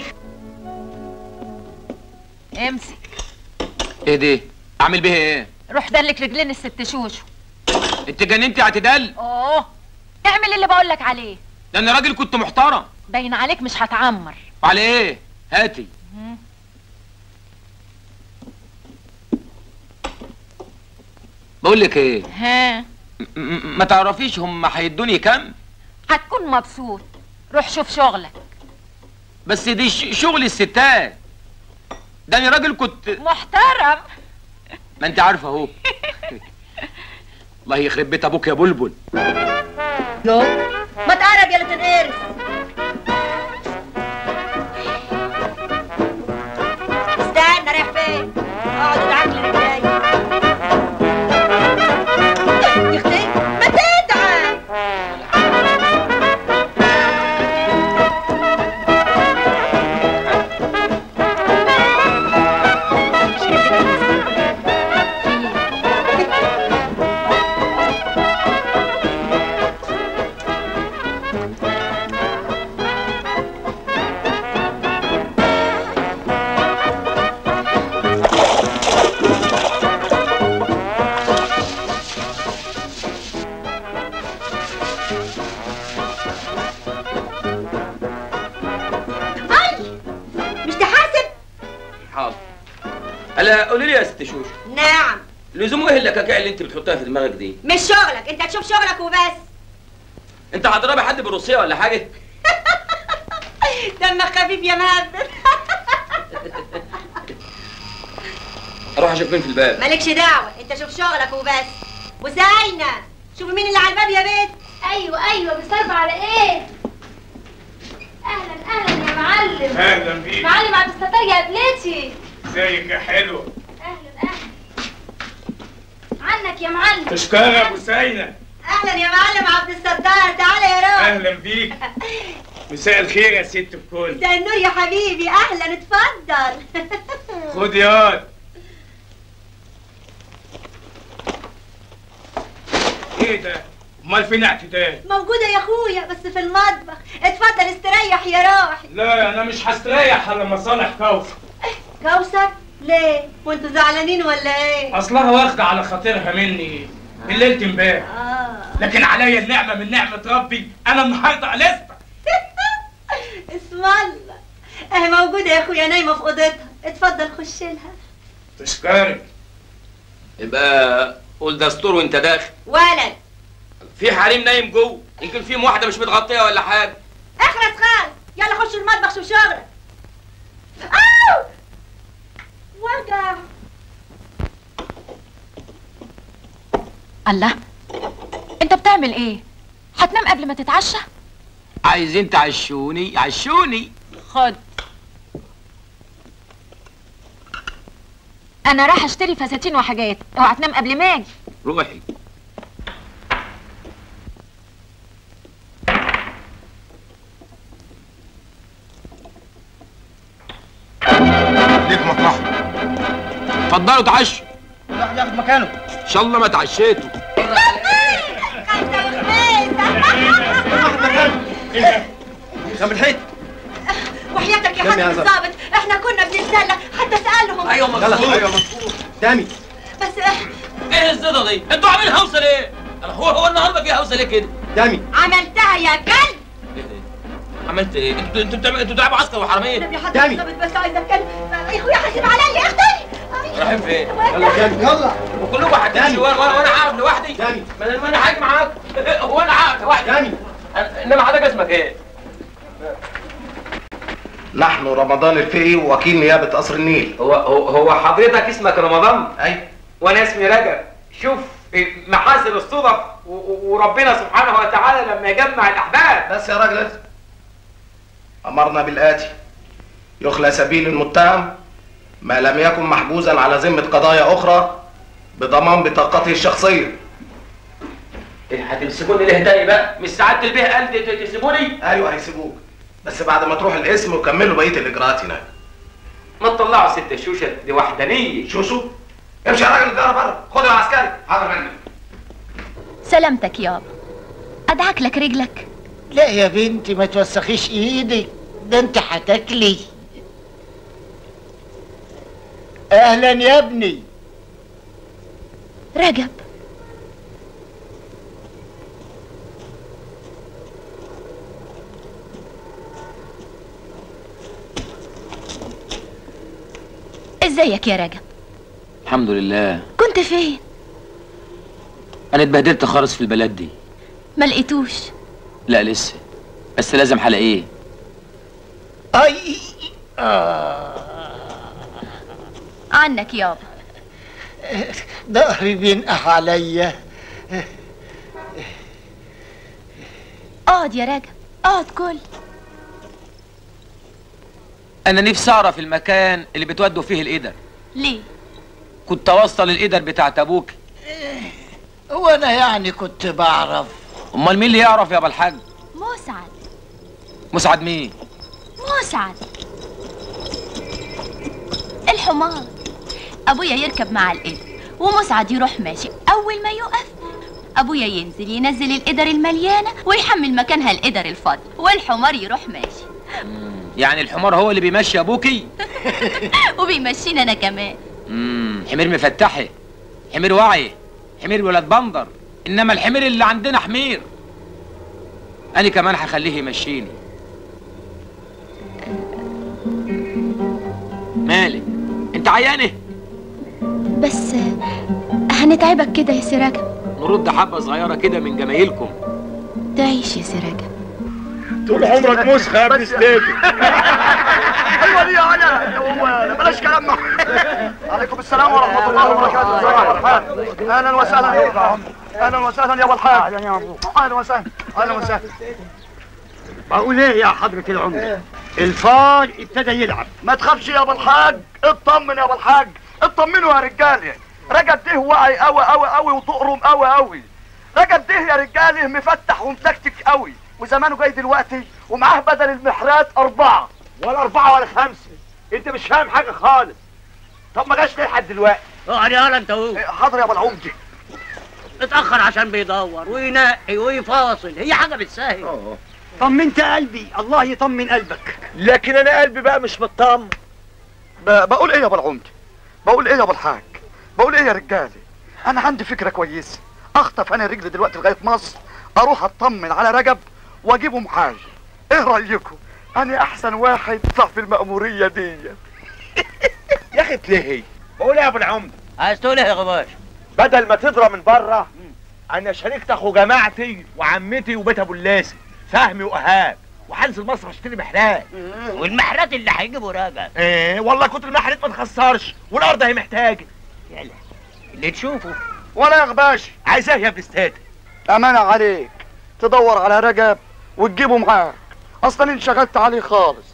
امسك ايه دي اعمل بيها ايه روح دلك رجلين الست شوشو انت جننتي اعتدال اوه اعمل اللي بقولك عليه ده انا راجل كنت محترم باين عليك مش هتعمر على ايه هاتي بقول لك ايه ها م- م- ما تعرفيش هم هيدوني كام هتكون مبسوط روح شوف شغلك بس دي ش- شغل الستات ده انا راجل كنت محترم ما انت عارفه اهو الله يخرب بيت ابوك يا بلبل ما تقرب يا تنقرف استنى رايح فين اقعد ادعك لي رجلي يا اختي ما تدعك اي مش تحاسب حاضر هلا قولي لي يا ست شوش نعم لزوم ايه اللكاكيع اللي انت بتحطها في دماغك دي مش شغلك انت تشوف شغلك وبس انت هتضربي حد بالروسيه ولا حاجه دمك خفيف يا مهبل اروح اشوف مين في الباب مالكش دعوة انت شوف شغلك وبس وزينة شوفي مين اللي على الباب يا بنت ايوه ايوه بيصرف على ايه اهلا اهلا يا معلم اهلا بيك معلم عبد الستار يا قبلتي ازيك يا حلو اهلا اهلا عنك يا معلم تشكر يا ابو سينا اهلا يا معلم عبد الستار تعالى يا روح اهلا بيك مساء الخير يا ست الكل مساء النور يا حبيبي اهلا اتفضل خد ياض ايه ده امال فين اعتدال موجودة يا اخويا بس في المطبخ اتفضل استريح يا روحي لا انا مش هستريح الا لما اصالح كوثر كوثر ليه وانتوا زعلانين ولا ايه اصلها واخده على خاطرها مني من ليله امبارح اه لكن عليا النعمه من نعمه ربي انا النهارده قلست اسم الله اهي موجودة يا اخويا نايمة في اوضتها اتفضل خش لها تشكرك يبقى قول دستور وانت داخل ولد في حريم نايم جوه يمكن فيهم واحده مش متغطيه ولا حاجه اخرس خالص يلا خش المطبخ شوف شغلك أوه! وجع الله انت بتعمل ايه هتنام قبل ما تتعشى عايزين تعشوني عشوني خد انا راح اشتري فساتين وحاجات اوعى تنام قبل ما اجي روحي ليك مطرح اتفضلوا تعشوا واحد ياخد مكانه ان شاء الله ما تعشيتوا خم الحيط وحياتك يا كم يا حضرة زلمة؟ الضابط احنا كنا بنتسلى حتى سألهم ايوه مظبوط ايوه مظبوط تاني بس ايه الزيطه دي انتوا عاملين هوسه ليه أنا هو هو النهارده في هوسه ليه كده تاني عملتها يا كلب عملت ايه انتوا انتوا بتعملوا انتوا بتلعبوا عسكر وحراميه يا حضرة الضابط بس عايزة اتكلم يا اخويا حاسب عليا يا اختي رايحين فين يلا تاني يلا وكلكم هتمشوا وانا وانا وانا قاعد لوحدي تاني ما انا ما انا هاجي معاك هو انا قاعد لوحدي تاني انما حضرتك اسمك ايه نحن رمضان الفقي ووكيل نيابة قصر النيل هو هو هو حضرتك اسمك رمضان أي وانا اسمي رجب شوف محاسن الصدف و- و- وربنا سبحانه وتعالى لما يجمع الاحباب بس يا راجل اسم. أمرنا بالآتي يخلى سبيل المتهم ما لم يكن محجوزا على ذمة قضايا أخرى بضمان بطاقته الشخصية إيه، هتمسكوني ليه تاني بقى مش سعاده البيه قال ت- ت- تسيبوني أيوه هيسيبوك بس بعد ما تروح القسم وكملوا بقية الإجراءات هناك ما تطلعوا ست الشوشه دي وحدانيه شوشو امشي يا راجل الجارة بره خد العسكري حاضر منك سلامتك يابا ادعك لك رجلك لا يا بنتي ما توسخيش ايدك ده انت هتاكلي اهلا يا ابني رجب ازيك يا رجب الحمد لله كنت فين انا اتبهدلت خالص في البلد دي ما لقيتوش لا لسه بس لازم هلاقيه اي آه. عنك يابا ظهري بينقح عليا اقعد يا رجب اقعد كل انا نفسي اعرف المكان اللي بتودوا فيه القدر ليه كنت اوصل القدر بتاعت ابوك وانا يعني كنت بعرف امال مين اللي يعرف يا ابو الحاج مسعد مسعد مين مسعد الحمار ابويا يركب مع القدر ومسعد يروح ماشي اول ما يقف ابويا ينزل ينزل القدر المليانه ويحمل مكانها القدر الفاضي والحمار يروح ماشي يعني الحمار هو اللي بيمشي ابوكي وبيمشينا انا كمان امم حمير مفتحه حمير واعي حمير ولاد بندر انما الحمير اللي عندنا حمير انا كمان هخليه يمشيني مالك انت عيانه بس هنتعبك كده يا سي رجب نرد حبه صغيره كده من جمايلكم تعيش يا سي رجب طول عمرك مسخة يا ابن سليم ايوه دي انا هو بلاش كلام مع- عليكم السلام ورحمه الله وبركاته ازيك يا ابو الحاج اهلا وسهلا يا اهلا وسهلا يا ابو الحاج اهلا وسهلا اهلا وسهلا بقول ايه يا حضرة العمدة الفار ابتدى يلعب ما تخافش يا ابو الحاج اطمن يا ابو الحاج اطمنوا يا رجاله رجب ده واعي قوي قوي قوي وتقرم قوي قوي رجب ده يا رجاله مفتح ومتكتك قوي وزمانه جاي دلوقتي ومعاه بدل المحرات اربعه ولا أربعة ولا خمسة أنت مش فاهم حاجة خالص طب ما جاش ليه لحد دلوقتي اقعد يا انت هو حاضر يا ابو العمده اتاخر عشان بيدور وينقي ويفاصل هي حاجه بالسهل طمنت قلبي الله يطمن قلبك لكن انا قلبي بقى مش مطمن ب- بقول ايه يا ابو العمده بقول ايه يا ابو الحاج بقول ايه يا رجالي انا عندي فكره كويسه اخطف انا رجلي دلوقتي لغايه مصر اروح اطمن على رجب واجيبه معايا ايه رايكم انا احسن واحد يطلع في المأمورية دي يا اخي تلهي بقول ايه يا ابو العمده عايز تقول ايه يا غباش بدل ما تضرب من بره انا شاركت اخو جماعتي وعمتي وبيت ابو اللاسي فهمي وايهاب وهنزل مصر اشتري محلات والمحرات اللي هيجيبوا راجع ايه والله كتر المحلات ما تخسرش والارض هي محتاجه يلا اللي تشوفه ولا يا غباش عايز ايه يا ابن استاذ امانه عليك تدور على رجب وتجيبه معاك اصلا انشغلت عليه خالص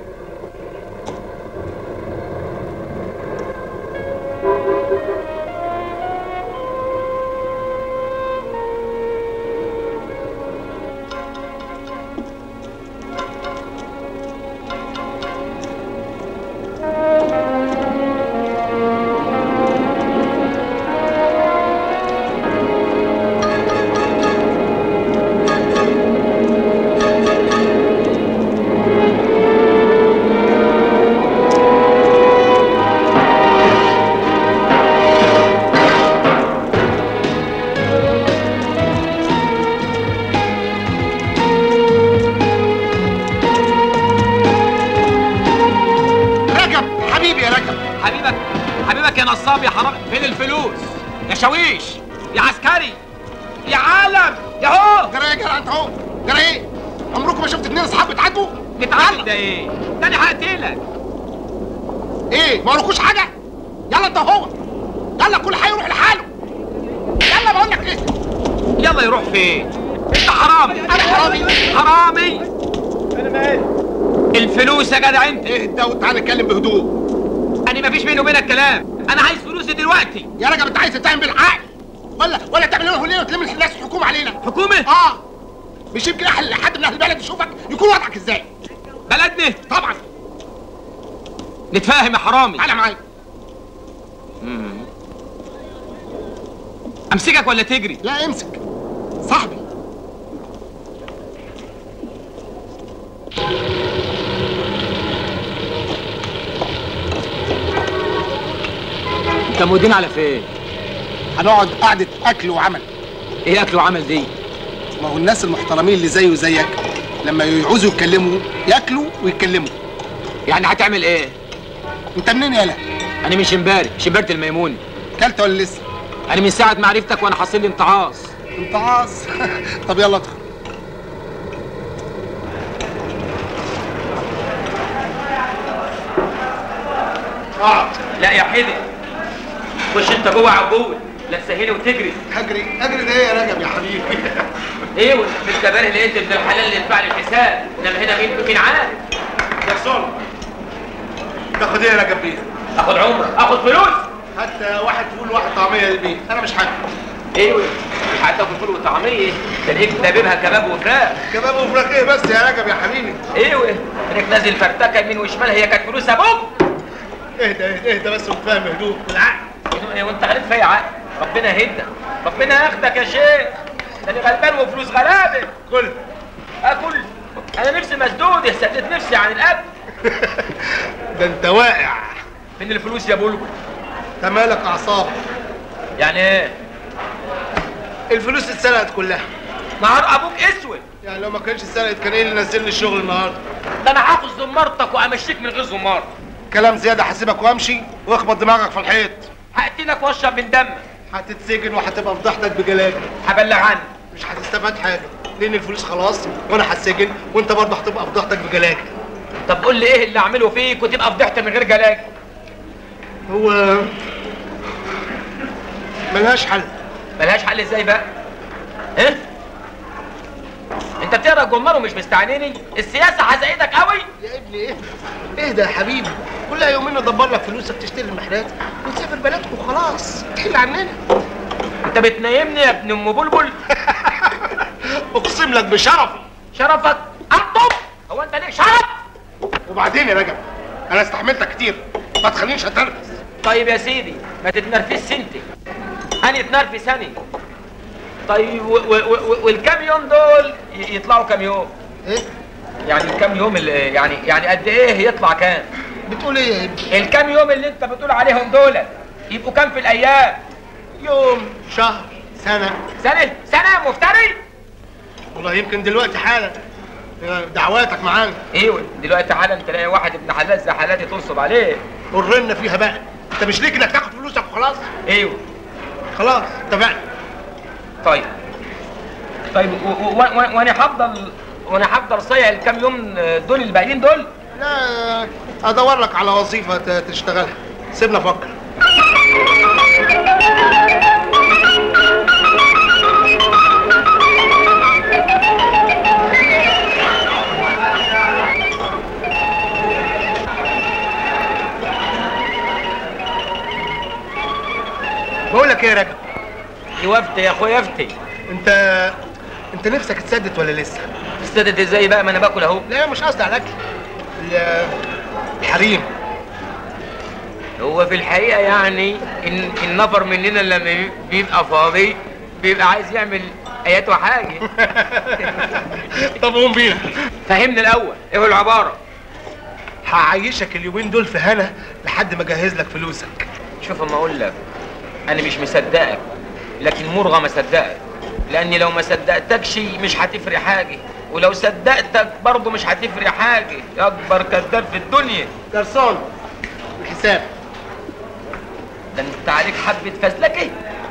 رجب حبيبي يا رجب حبيبك حبيبك يا نصاب يا حرام فين الفلوس يا شاويش يا عسكري يا عالم يا هو جرى ايه يا جدع انت اهو جرى ايه عمركم ما شفت اتنين اصحاب بيتعاتبوا بتعاتب ده ايه ده انا هقتلك ايه ما وراكوش حاجه يلا انت هو يلا كل حي يروح لحاله يلا بقول لك ايه يلا يروح فين انت حرامي انا حرامي حرامي انا مالي الفلوس يا جدع انت اهدى وتعالى نتكلم بهدوء انا مفيش بيني وبينك كلام انا عايز فلوسي دلوقتي يا راجل انت عايز تتهم بالعقل ولا ولا تعمل لنا هلين وتلم الناس الحكومه علينا حكومه اه مش يمكن احد حد من اهل البلد يشوفك يكون وضعك ازاي بلدنا طبعا نتفاهم يا حرامي تعالى معايا امسكك ولا تجري لا امسك صاحبي انت مودين على فين هنقعد قعده اكل وعمل ايه اكل وعمل دي ما هو الناس المحترمين اللي زيه وزيك لما يعوزوا يتكلموا ياكلوا ويتكلموا يعني هتعمل ايه انت منين يالا انا من شمباري شمبارة الميموني كلت ولا لسه انا من ساعه ما عرفتك وانا حاصل لي امتعاص امتعاص طب يلا ادخل اه لا يا حدي خش انت جوه عبود لا تسهلي وتجري اجري اجري ده ايه يا رجب يا حبيبي ايه انت بالي لقيت ابن الحلال اللي يدفع لي الحساب انما هنا مين مين عارف يا صلب تاخد ايه يا رجب بيه اخد عمره اخد فلوس حتى واحد فول واحد طعميه للبيت انا مش حاجه ايوه مش هتاكل فول وطعميه ده لقيت داببها كباب وفراخ كباب وفراخ ايه بس يا رجب يا حبيبي ايوه هناك نازل فرتكه يمين وشمال هي كانت فلوس ابوك اهدى اهدى اهدى بس وتفهم هدوء بالعقل إيه وانت غالب فيا عقل ربنا يهدك ربنا ياخدك يا شيخ ده انا غلبان وفلوس غلابه كل اكل انا نفسي مسدود سديت نفسي عن الاكل ده انت واقع فين الفلوس يا بلبل انت مالك اعصاب يعني ايه الفلوس اتسرقت كلها نهار ابوك اسود يعني لو ما كانش اتسرقت كان ايه اللي نزلني الشغل النهارده ده انا هاخد زمارتك وامشيك من غير زمار كلام زياده هسيبك وامشي واخبط دماغك في الحيط هقتلك واشرب من دمك هتتسجن وهتبقى فضحتك بجلاجل هبلغ عني مش هتستفاد حاجه لان الفلوس خلاص وانا هتسجن وانت برضه هتبقى فضحتك بجلاجل طب قول لي ايه اللي اعمله فيك وتبقى فضحت من غير جلاج هو ملهاش حل ملهاش حل ازاي بقى ايه انت بتقرا الجمار ومش مستعنيني السياسه حزقتك قوي يا ابني ايه اهدى يا حبيبي كلها يومين ندبر لك فلوسك تشتري المحلات وتسافر بلدك وخلاص تحل عننا انت بتنيمني يا ابن ام بلبل اقسم لك بشرفي شرفك اطب هو انت ليك شرف وبعدين يا رجب انا استحملتك كتير ما تخلينيش اتنرفز طيب يا سيدي ما تتنرفزش انت انا اتنرفز انا طيب و- و- و- والكام يوم دول ي- يطلعوا كام يوم؟ ايه؟ يعني الكام يوم اللي يعني يعني قد ايه يطلع كام؟ بتقول ايه يا ابني؟ الكام يوم اللي انت بتقول عليهم دول يبقوا كام في الايام؟ يوم شهر سنة سنة سنة مفتري؟ والله يمكن دلوقتي حالا دعواتك معانا ايوه دلوقتي حالا تلاقي واحد ابن حلال زي حالاتي تنصب عليه قررنا فيها بقى انت مش ليك انك تاخد فلوسك وخلاص ايوه خلاص اتفقنا طيب طيب و- و- و- وانا هفضل وانا هفضل صايع الكام يوم دول الباقيين دول؟ لا ادور لك على وظيفة ت- تشتغلها سيبنا افكر بقول لك ايه يا رجب يوفتي يا اخويا يفتي انت انت نفسك تسدد ولا لسه؟ تسدد ازاي بقى ما انا باكل اهو لا مش قصدي على الاكل ال- الحريم هو في الحقيقه يعني ان النفر مننا لما بي- بيبقى فاضي بيبقى عايز يعمل ايات وحاجه طب قوم بينا فهمني الاول ايه هو العباره هعيشك اليومين دول في هنا لحد ما اجهز لك فلوسك شوف اما اقول لك انا مش مصدقك لكن مرغم مصدقك لاني لو ما صدقتكش مش هتفرق حاجه ولو صدقتك برضه مش هتفرق حاجه يا اكبر كذاب في الدنيا جرسون الحساب ده انت عليك حبه فزلكه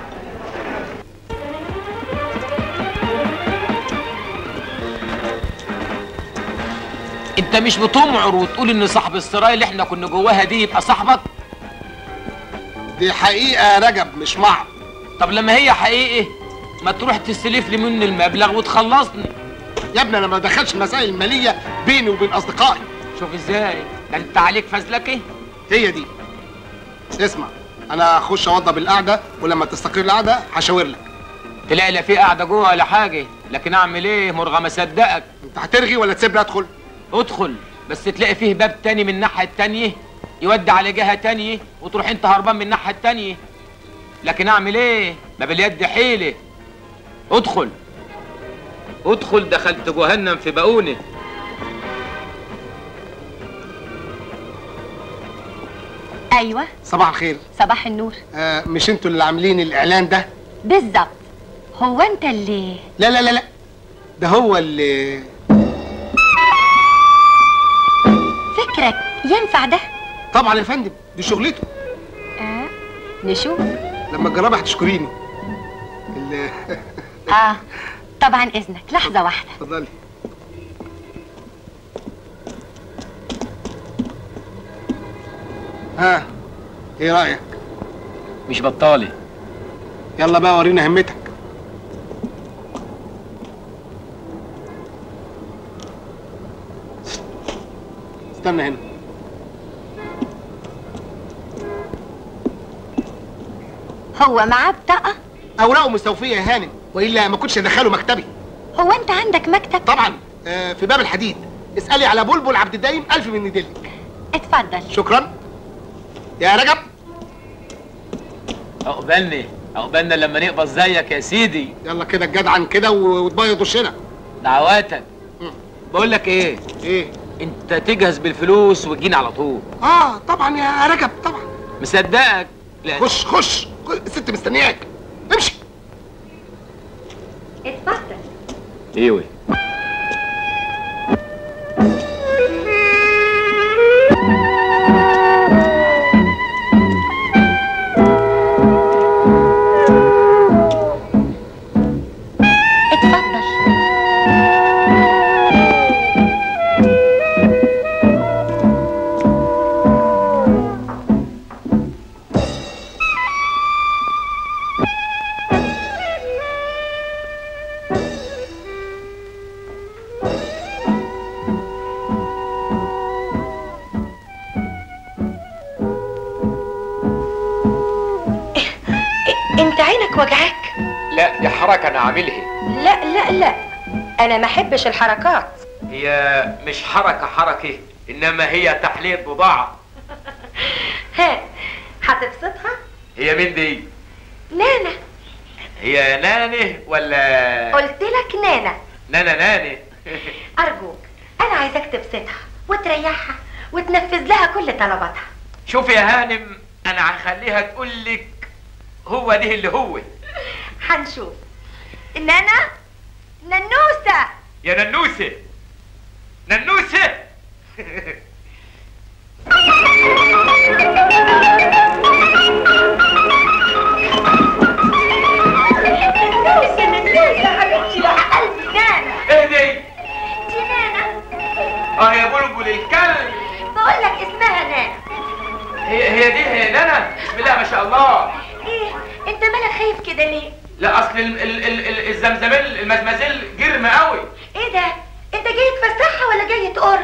انت مش بتمعر وتقول ان صاحب السرايا اللي احنا كنا جواها دي يبقى صاحبك دي حقيقة يا رجب مش معر طب لما هي حقيقي ما تروح تستلف لي منه المبلغ وتخلصني يا ابني انا ما بدخلش المسائل المالية بيني وبين اصدقائي شوف ازاي ده انت عليك فزلكه هي دي اسمع انا اخش اوضب القعدة ولما تستقر القعدة هشاور لك تلاقي لا في قاعده جوه ولا حاجه لكن اعمل ايه مرغم اصدقك انت هترغي ولا تسيبني ادخل ادخل بس تلاقي فيه باب تاني من الناحيه التانيه يودي على جهه تانيه وتروح انت هربان من الناحيه التانيه لكن اعمل ايه ما باليد حيله ادخل ادخل دخلت جهنم في بقونه ايوه صباح الخير صباح النور آه مش انتوا اللي عاملين الاعلان ده بالظبط هو انت اللي لا لا لا لا ده هو اللي فكرك ينفع ده طبعا يا فندم دي شغلته آه. نشوف لما تجربها هتشكريني ال- اه طبعا اذنك لحظه واحده اتفضلي ها ايه رايك مش بطالي يلا بقى ورينا همتك استنى هنا هو معاه بطاقه اوراقه مستوفيه يا هانم والا ما كنتش ادخله مكتبي هو انت عندك مكتب طبعا آه في باب الحديد اسالي على بلبل عبد الدايم الف من ندلك اتفضل شكرا يا رجب عقبالني عقبالنا لما نقبض زيك يا سيدي يلا كده الجدعن كده و- وتبيض وشنا دعواتك بقول لك ايه ايه انت تجهز بالفلوس وتجيني على طول اه طبعا يا رجب طبعا مصدقك لا خش خش الست مستنياك امشي اتفضل ايوه اتفضل انت عينك وجعاك لا دي حركه انا عاملها لا لا لا انا ما احبش الحركات هي مش حركه حركه انما هي تحليه بضاعه ها هتبسطها هي مين دي نانا هي ناني ولا قلت لك نانا نانا ناني ارجوك انا عايزاك تبسطها وتريحها وتنفذ لها كل طلباتها شوف يا هانم انا هخليها تقول لك هو ده اللي هو هنشوف نانا ننوسه يا ننوسه ننوسه ننوسه ننوسه حبيبتي يا قلبي نانا ايه دي دي نانا اه يا بلبل الكلب بقول لك اسمها نانا هي هي دي هي نانا بسم الله ما شاء الله ايه انت مالك خايف كده ليه لا اصل ال- ال- ال- ال- الزمزميل المزمزيل جرم قوي ايه ده انت جاي تفسحها ولا جاي تقر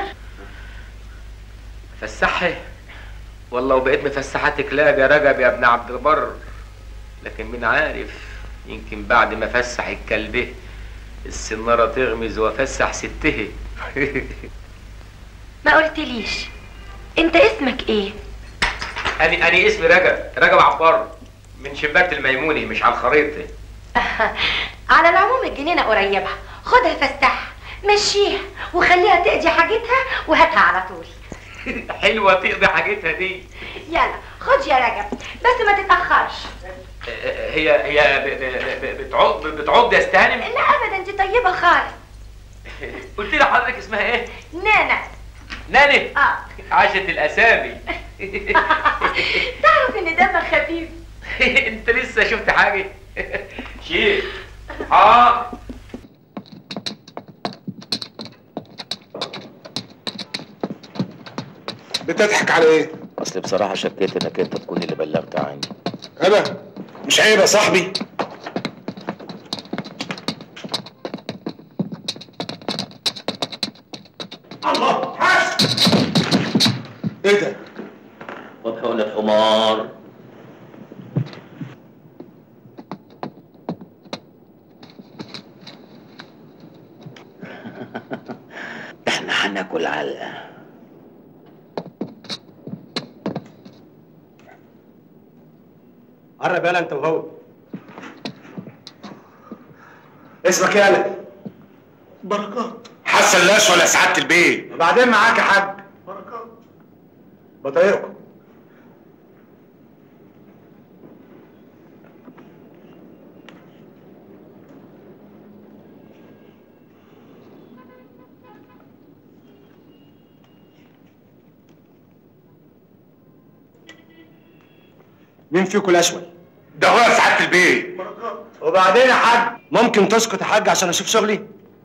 فسحي والله وبقيت مفسحاتك لا يا رجب يا ابن عبد البر لكن مين عارف يمكن بعد ما فسح الكلبه السنارة تغمز وافسح سته ما قلتليش انت اسمك ايه أنا أنا اسمي رجب رجب عبار من شباك الميموني مش على الخريطة على العموم الجنينه قريبه خدها فسحها مشيها وخليها تقضي حاجتها وهاتها على طول حلوة تقضي حاجتها دي يلا خد يا رجب بس ما تتاخرش هي هي ب- ب- ب- بتعض بتعض يا استهانم لا ابدا انت طيبه خالص قلت لي حضرتك اسمها ايه؟ نانا ناني اه عاشت الاسامي تعرف ان دمك خفيف انت لسه شفت حاجه شيء اه بتضحك على ايه؟ اصل بصراحه شكيت انك انت تكون اللي بلغت عني انا مش عيب يا صاحبي الله حاسب ايه ده؟ وبحقن الحمار احنا هناكل علقه قرب يالا انت وهو اسمك ايه يالا؟ بركات حسن لاش ولا سعاده البيت وبعدين معاك يا حاج بركات بطايقكم مين فيكم الاشول؟ ده هو سعاده البيت وبعدين يا حاج ممكن تسكت يا حاج عشان اشوف شغلي؟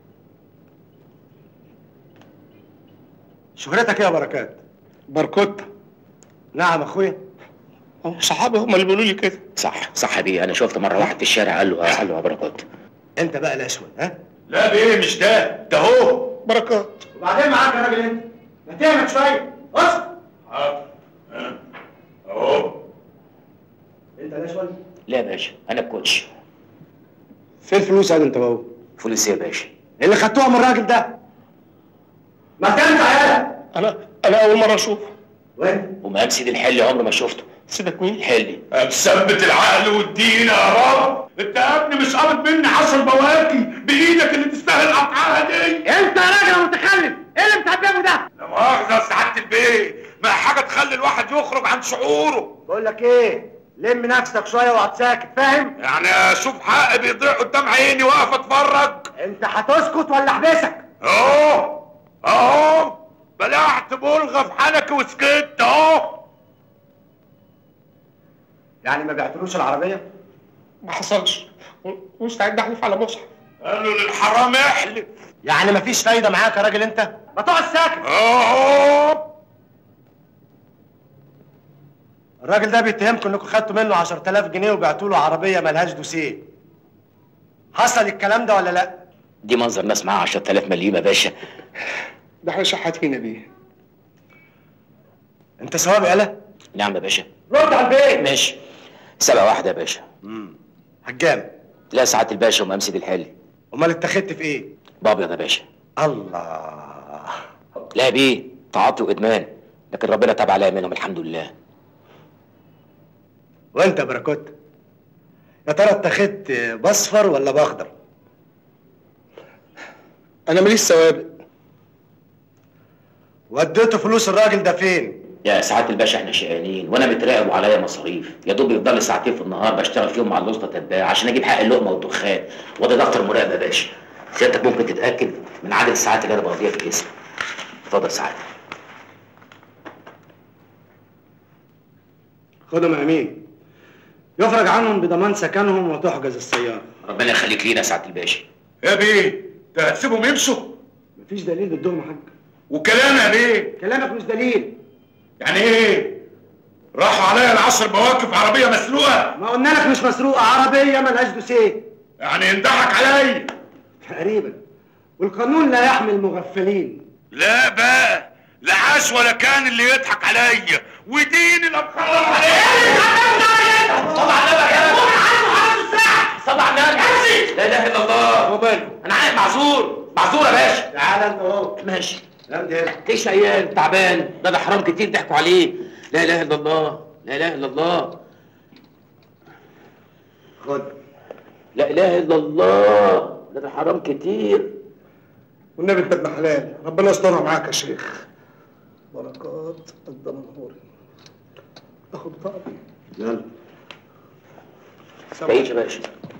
شهرتك ايه يا بركات؟ بركوت نعم اخويا صحابي هم اللي بيقولوا لي كده صح صح بيه انا شفت مره واحد في الشارع قال له قال له يا بركات انت بقى الاشول ها؟ لا بيه مش ده ده هو بركات وبعدين معاك يا راجل انت ما تعمل شويه اسكت حاضر اهو انت الاشول لا يا باشا انا الكوتش فين الفلوس يا انت وهو؟ فلوس ايه يا باشا اللي خدتوها من الراجل ده ما تنفع يالا انا انا اول مره اشوفه وين ومقام سيد الحلي عمري ما شفته سيدك مين الحلي مثبت العقل والدين يا رب انت يا ابني مش قابض مني عشر بواكي بايدك اللي تستاهل قطعها دي انت يا راجل متخلف ايه اللي بتعمله ده؟ لا مؤاخذة يا سعادة البيت ما حاجة تخلي الواحد يخرج عن شعوره بقول لك ايه لم نفسك شويه واقعد ساكت فاهم؟ يعني اشوف حقي بيضيع قدام عيني واقف اتفرج انت هتسكت ولا احبسك؟ اهو اهو بلعت بلغة في حنكي وسكت اهو يعني ما بعتلوش العربيه؟ ما حصلش مستعد احلف على مصحف قالوا للحرام احلف يعني مفيش فايده معاك يا راجل انت؟ ما تقعد ساكت اهو الراجل ده بيتهمكم انكم خدتوا منه 10000 جنيه وبعتوا له عربيه ملهاش دوسيه حصل الكلام ده ولا لا؟ دي منظر ناس معاها 10000 مليم يا باشا ده احنا شحاتين يا بيه انت ثواب يالا؟ نعم يا باشا رد على البيت ماشي سبعة واحدة يا باشا امم هجام لا سعادة الباشا ومقام سيد الحلي امال اتخذت في ايه؟ بابيض يا باشا الله لا بيه تعاطي وادمان لكن ربنا تاب عليا منهم الحمد لله وانت يا بركوت يا ترى اتخذت باصفر ولا باخضر انا ماليش سوابق وديته فلوس الراجل ده فين يا سعاده الباشا احنا شقيانين وانا متراقب وعليا مصاريف يا دوب يفضل لي ساعتين في النهار بشتغل فيهم مع الوسطى تتباع عشان اجيب حق اللقمه والدخان وده دفتر مراقبه يا باشا سيادتك ممكن تتاكد من عدد الساعات اللي انا بقضيها في الاسم اتفضل سعاده خدهم يا امين يفرج عنهم بضمان سكنهم وتحجز السياره ربنا يخليك لينا يا سعاده الباشا يا بيه ده هتسيبهم يمشوا مفيش دليل ضدهم يا حاج وكلام يا بيه كلامك مش دليل يعني ايه راحوا عليا العشر مواقف عربيه مسلوقه ما قلنا لك مش مسروقه عربيه ملهاش دوسيه يعني ينضحك عليا تقريبا والقانون لا يحمي المغفلين لا بقى لا عاش ولا كان اللي يضحك عليا ودين الابخار طبعا نبك يا طبعا نبك لا اله الا الله وماله انا عارف معذور معذور يا باشا تعالى انت اهو ماشي امضي هنا ليش عيال تعبان ده ده حرام كتير ضحكوا عليه لا اله الا الله لا اله الا الله خد لا اله الا الله ده ده حرام كتير والنبي انت ابن حلال ربنا يسترها معاك يا شيخ بركات الدمنهوري اخد طقم يلا تعيش يا باشا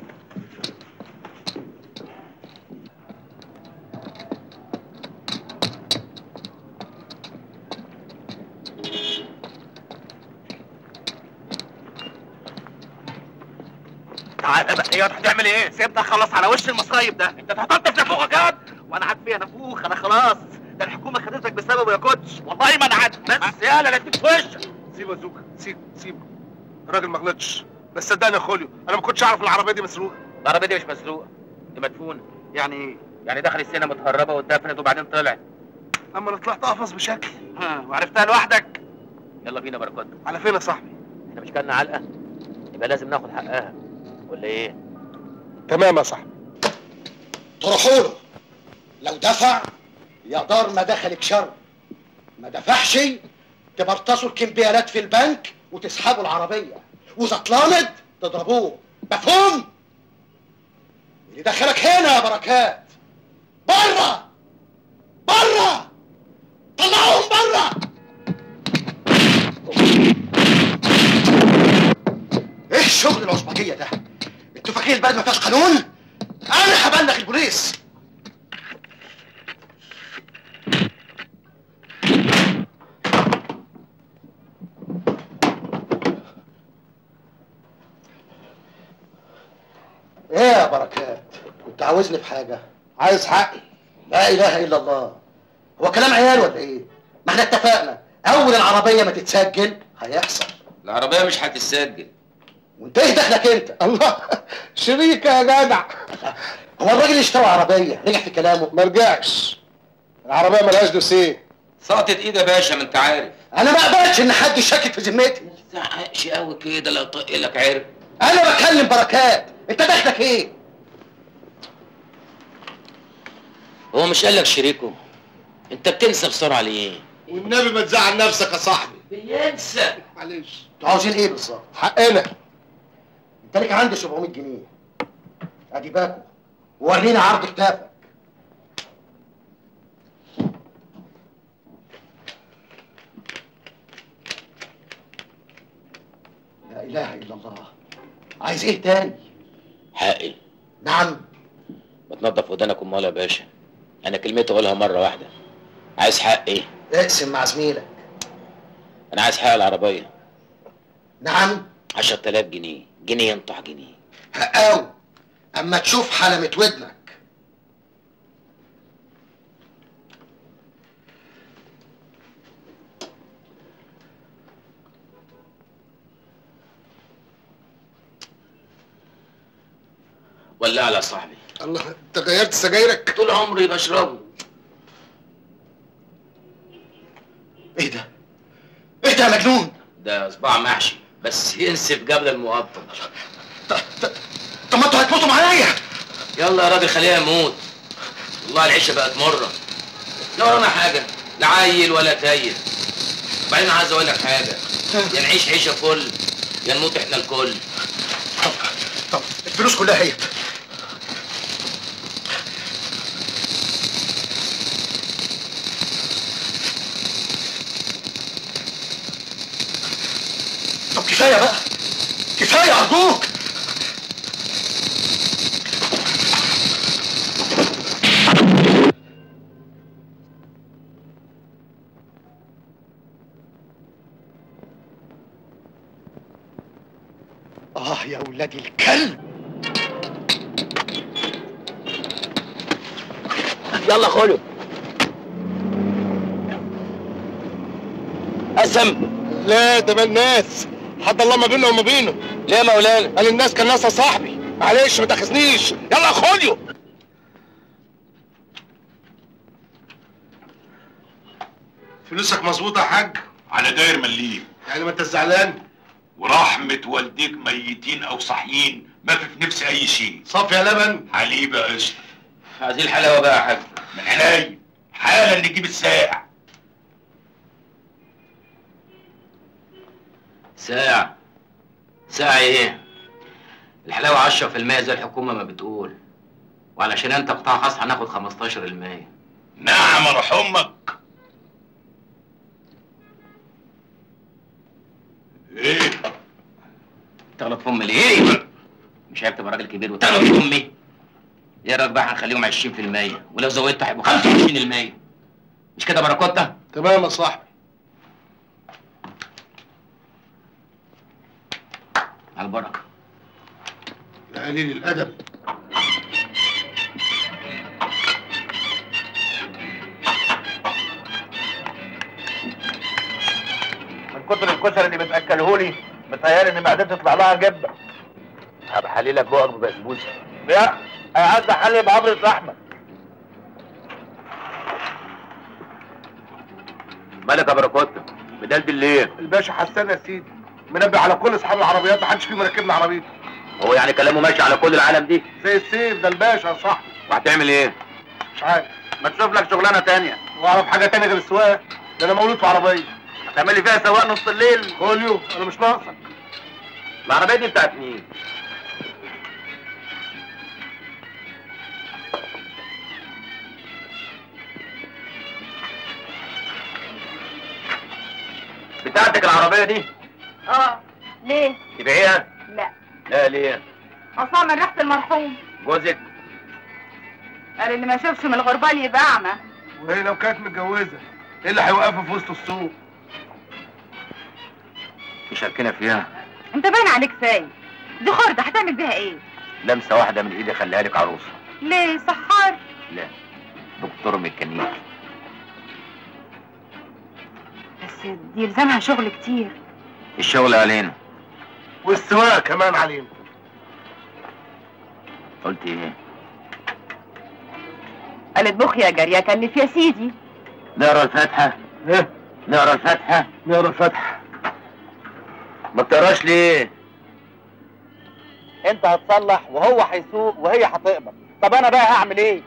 تعالى بقى يا هتعمل ايه؟ سيبنا خلاص على وش المصايب ده انت اتحطمت في نافوخك ياض وانا عاد فيها نافوخ انا خلاص ده الحكومه خدتك بسببه يا كوتش والله ما انا عاد بس يالا لا تديك في وشك سيبه يا زوكا سيب سيب الراجل ما غلطش بس صدقني يا خوليو انا ما كنتش اعرف العربيه دي مسروقه العربيه دي مش مسروقه دي مدفونه يعني ايه؟ يعني دخل السينما متهربه واتدفنت وبعدين طلعت اما انا طلعت قفص بشكل ها وعرفتها لوحدك يلا بينا بركات على فين يا صاحبي احنا مش كلنا علقه يبقى لازم ناخد حقها ولا ايه؟ تمام يا صاحبي طرحوا له لو دفع يا دار ما دخلك شر ما دفعش تبرتصوا الكمبيالات في البنك وتسحبوا العربية وإذا اتلامد تضربوه مفهوم؟ اللي دخلك هنا يا بركات بره بره طلعوهم بره ايه الشغل العصبجية ده؟ انتوا فاكرين البلد ما فيهاش قانون؟ انا هبلغ البوليس ايه يا بركات كنت عاوزني في حاجه عايز حقي لا اله الا الله هو كلام عيال ولا ايه ما احنا اتفقنا اول العربيه ما تتسجل هيحصل العربيه مش هتتسجل وانت ايه دخلك انت الله شريكه يا جدع هو الراجل اشترى عربيه رجع في كلامه ما رجعش العربيه ملهاش دوسيه سقطت ايد يا باشا ما انت عارف انا ما اقبلش ان حد يشكك في ذمتي ما تزعقش قوي كده لا طق لك عرق انا بكلم بركات انت دخلك ايه هو مش قال لك شريكه انت بتنسى بسرعه ليه والنبي ما تزعل نفسك يا صاحبي بينسى معلش انتوا عاوزين ايه بالظبط حقنا انت ليك عندي 700 جنيه ادي باكو ورينا عرض كتافك لا اله الا الله عايز ايه تاني حقي نعم ما تنضف ودانك امال يا باشا انا كلمتي اقولها مره واحده عايز حق ايه اقسم مع زميلك انا عايز حق العربيه نعم 10000 جنيه جنيه ينطح جنيه هقاوي اما تشوف حلمة ودنك ولا على صاحبي الله انت غيرت سجايرك طول عمري بشربه ايه ده ايه ده يا مجنون ده صباع محشي بس ينسف قبل المقطم طب ما انتوا هتموتوا معايا يلا يا راجل خليها يموت والله العيشه بقت مره لا ورانا حاجه لا عيل ولا تايل وبعدين عايز اقول لك حاجه يا نعيش عيشه فل يا نموت احنا الكل طب الفلوس كلها هي طب كفايه بقى كفايه ارجوك اه يا ولاد الكلب يلا خلو قسم لا ده الناس حد الله ما بيننا وما بينه ليه يا مولانا قال الناس كان ناسها صاحبي معلش ما تاخذنيش يلا خديو فلوسك مظبوطه يا حاج على داير مليم يعني ما انت زعلان ورحمة والديك ميتين أو صاحيين ما في في نفسي أي شيء صافي يا لبن حليب يا قشطة هذه الحلاوه بقى يا حاج من عينيا حالا نجيب الساعة ساعة ساعة ايه؟ الحلاوة 10% زي الحكومة ما بتقول وعلشان انت قطاع خاص هناخد 15% نعم روح أمك ايه تغلط في امي ليه؟ مش عيب تبقى راجل كبير وتغلط في امي؟ ايه رايك بقى هنخليهم 20% ولو زودت هيبقوا 25% مش كده باراكوتا؟ تمام يا صاحبي على البركة يا قليل الادب من كتر الكشري اللي بتاكلهولي متهيألي ان معدتي تطلع لها جبه هبقى حليلك بقك ببسبوسة يا انا عايز احلي بعبرة لحمه مالك يا باراكوتا؟ مدلدل ليه؟ الباشا حسان يا سيدي منبه على كل اصحاب العربيات ما حدش فيهم راكبنا عربيته هو يعني كلامه ماشي على كل العالم دي؟ زي السيف ده الباشا يا صاحبي وهتعمل ايه؟ مش عارف ما تشوف لك شغلانه تانية واعرف حاجه تانية غير السواقه ده انا مولود في عربيه هتعمل لي فيها سواق نص الليل خوليو انا مش ناقصك العربية دي بتاعت مين؟ بتاعتك العربية دي؟ اه ليه؟ تبيعيها؟ لا لا ليه؟ اصلا من ريحه المرحوم جوزك قال اللي ما يشوفش من الغربال يبقى اعمى وهي لو كانت متجوزه ايه اللي هيوقفها في وسط السوق مشاركنا فيها انت باين عليك سايب دي خرده هتعمل بيها ايه؟ لمسة واحدة من ايدي خليها لك عروسة ليه سحار؟ لا دكتور ميكانيكي بس دي يلزمها شغل كتير الشغل علينا والسواقه كمان علينا قلت ايه؟ قالت بخ يا جاريه كلف يا سيدي نقرا الفاتحة؟ ايه؟ نقرا الفاتحة؟ نقرا الفاتحه ما بتقراش ليه؟ انت هتصلح وهو هيسوق وهي هتقبض طب انا بقى هعمل ايه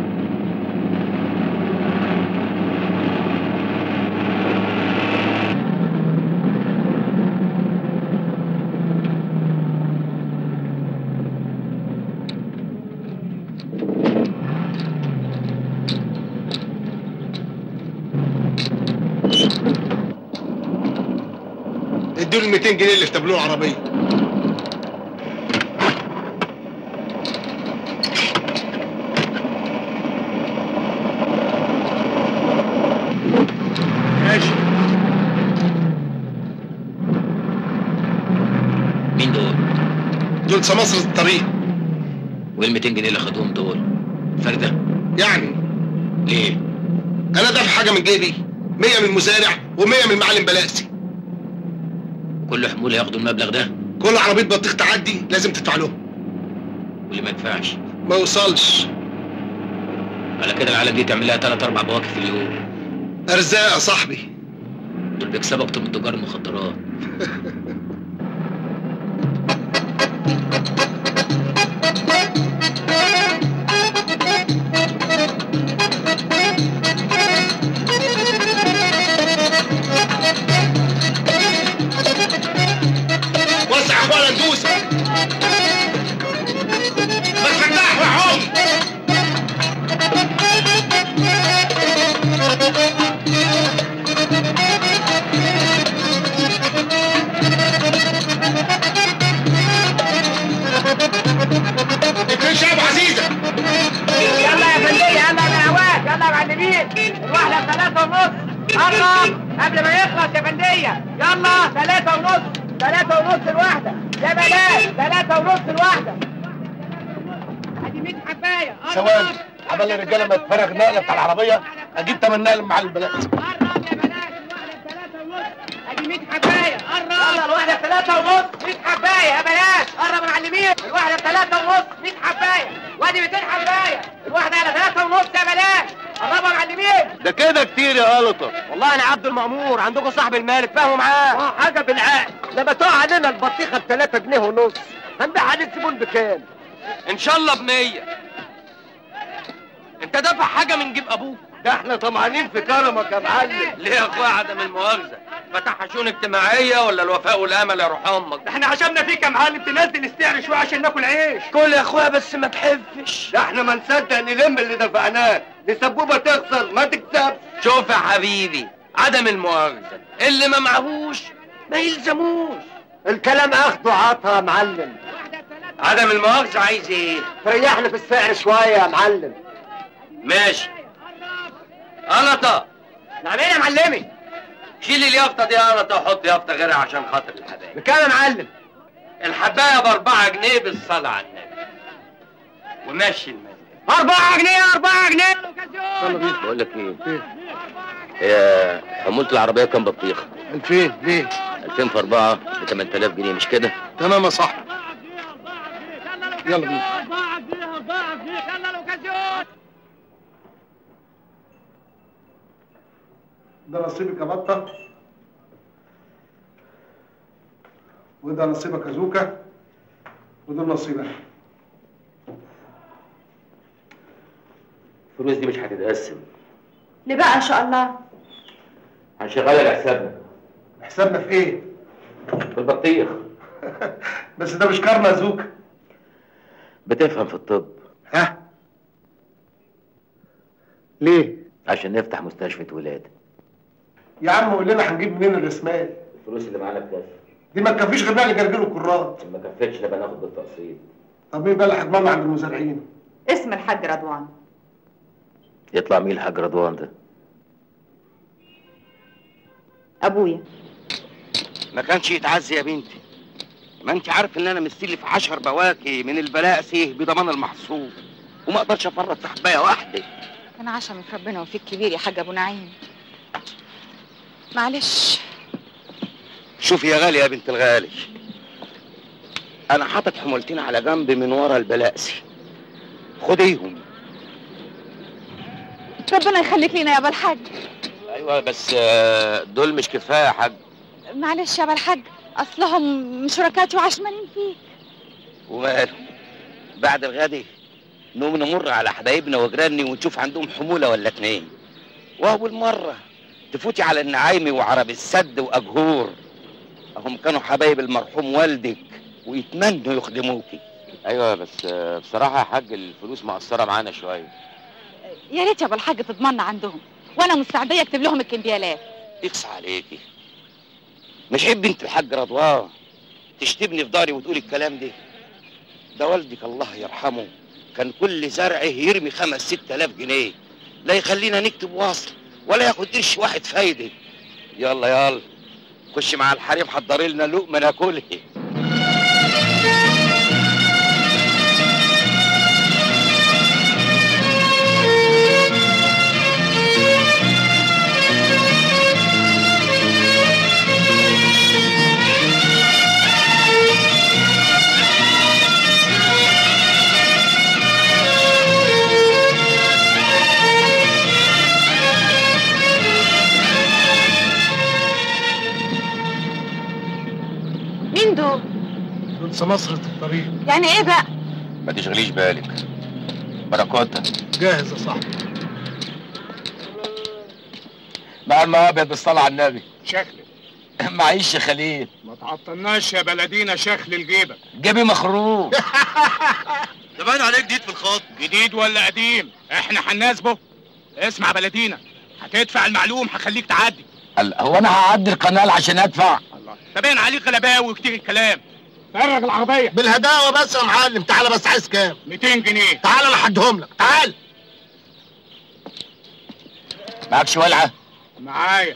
ادوا له 200 جنيه اللي في تابلوه العربيه ماشي مين دول؟ دول سماسرة الطريق وال 200 جنيه اللي خدوهم دول؟ فردة؟ يعني ليه؟ انا دافع حاجه من جيبي 100 من المزارع و100 من المعلم بلاسي كل حمول ياخدوا المبلغ ده كل عربيه بطيخ تعدي لازم تدفع لهم واللي ما يدفعش ما يوصلش على كده العالم دي تعمل لها ثلاث اربع بواكي في اليوم ارزاق يا صاحبي دول بيكسبوا اكتر من تجار المخدرات وسع يا اخوانا ندوس ما تفتح وحوم اتنين شعب عزيزة يلا يا فندية يلا يا بهوات يلا يا معلمين الواحدة بثلاثة ونص قرب قبل ما يخلص يا فندية يلا ثلاثة ونص ثلاثة ونص الواحدة يا بلاش ثلاثة ونص الواحدة ادي 100 حباية ثواني عمال الرجاله ما تفرغ النقله بتاع العربيه اجيب تمن نقل مع البلد ادي 100 حباية قرب يلا الواحدة بثلاثة ونص 100 حباية يا بلاش قرب يا معلمين الواحدة بثلاثة ونص 100 حباية وادي 200 حباية الواحدة على ثلاثة ونص يا بلاش قربوا يا معلمين ده كده كتير يا قلطه والله انا عبد المأمور عندكم صاحب المال اتفاهموا معاه اه حاجه بالعقل لما تقع علينا البطيخه ب 3 جنيه ونص هنبيعها للزبون بكام؟ ان شاء الله بمية انت دافع حاجه من جيب ابوك ده احنا طمعانين في كرمك يا معلم ليه يا اخويا عدم المؤاخذه فتح شؤون اجتماعيه ولا الوفاء والامل يا روح امك احنا عشمنا فيك يا معلم تنزل السعر شويه عشان ناكل عيش كل يا اخويا بس ما تحفش ده احنا ما نصدق نلم اللي دفعناه لسبوبه تخسر ما تكسبش شوف يا حبيبي عدم المؤاخذه اللي ما معهوش ما يلزموش الكلام اخده عطا يا معلم عدم المؤاخذه عايز ايه تريحنا في السعر شويه يا معلم ماشي قلطه نعم ايه يا معلمي شيل اليافطه دي قلطه وحط يافطه غيرها عشان خاطر الحبايب بكام يا معلم الحبايه باربعة جنيه بالصلاه على النبي ومشي المال أربعة جنيه أربعة جنيه بقول لك ايه هي حمولة العربية كام بطيخة؟ 2000 ليه؟ 2000 في 4 ب 8000 جنيه مش كده؟ تمام يا صاحبي يلا بينا ده نصيبك يا بطة وده نصيبك يا زوكا وده نصيبك الفلوس دي مش هتتقسم ليه بقى ان شاء الله هنشغلها لحسابنا حسابنا في ايه؟ في البطيخ بس ده مش كارما يا زوكا بتفهم في الطب ها؟ ليه؟ عشان نفتح مستشفى ولادة يا عم قول لنا هنجيب منين الرسمال؟ الفلوس اللي معانا بكفي دي ما تكفيش غير نقل جرجير وكرات ما كفتش نبقى ناخد بالتقسيط طب مين بقى اللي هيضمننا عند المزارعين؟ اسم الحاج رضوان يطلع مين الحاج رضوان ده؟ ابويا ما كانش يتعزي يا بنتي ما انت عارف ان انا مستلف عشر بواكي من البلاسي بضمان المحصول وما اقدرش افرط في حبايه واحده كان عشمك ربنا وفيك كبير يا حاج ابو نعيم معلش شوفي يا غالي يا بنت الغالي انا حاطط حمولتين على جنب من ورا البلاسي خديهم ربنا يخليك لينا يا ابا الحاج ايوه بس آه، دول مش كفايه يا حاج معلش يا ابا الحاج اصلهم من شركاتي وعشمانين فيك وماله بعد الغد نقوم نمر على حبايبنا وجيراني ونشوف عندهم حموله ولا اتنين واول مره تفوتي على النعايمي وعرب السد واجهور هم كانوا حبايب المرحوم والدك ويتمنوا يخدموكي ايوه بس آه، بصراحه يا حاج الفلوس مقصره معانا شويه يا ريت يا ابو الحاج تضمنا عندهم وانا مستعديه اكتب لهم الكمبيالات يقصى عليكي مش عيب بنت الحاج رضوان تشتمني في داري وتقولي الكلام ده ده والدك الله يرحمه كان كل زرعه يرمي خمس ست الاف جنيه لا يخلينا نكتب وصل ولا ياخد قرش واحد فايده يلا يلا خش مع الحريم حضري لنا لقمه ناكلها مين دول دول سمسرة الطريق يعني ايه بقى ما تشغليش بالك بركاتها جاهز يا صاحبي مع الماء ابيض بالصلاه على النبي شكل معيش يا خليل ما تعطلناش يا بلدينا شكل الجيبة جيبي مخروق ده باين عليك جديد في الخط جديد ولا قديم احنا هنناسبه اسمع بلدينا هتدفع المعلوم هخليك تعدي هلا هو انا هعدي القناه عشان ادفع ده باين عليك غلباوي وكتير الكلام فرغ العربيه بالهداوه بس يا معلم تعالى بس عايز كام 200 جنيه تعالى انا هديهم لك تعال معكش ولعه معايا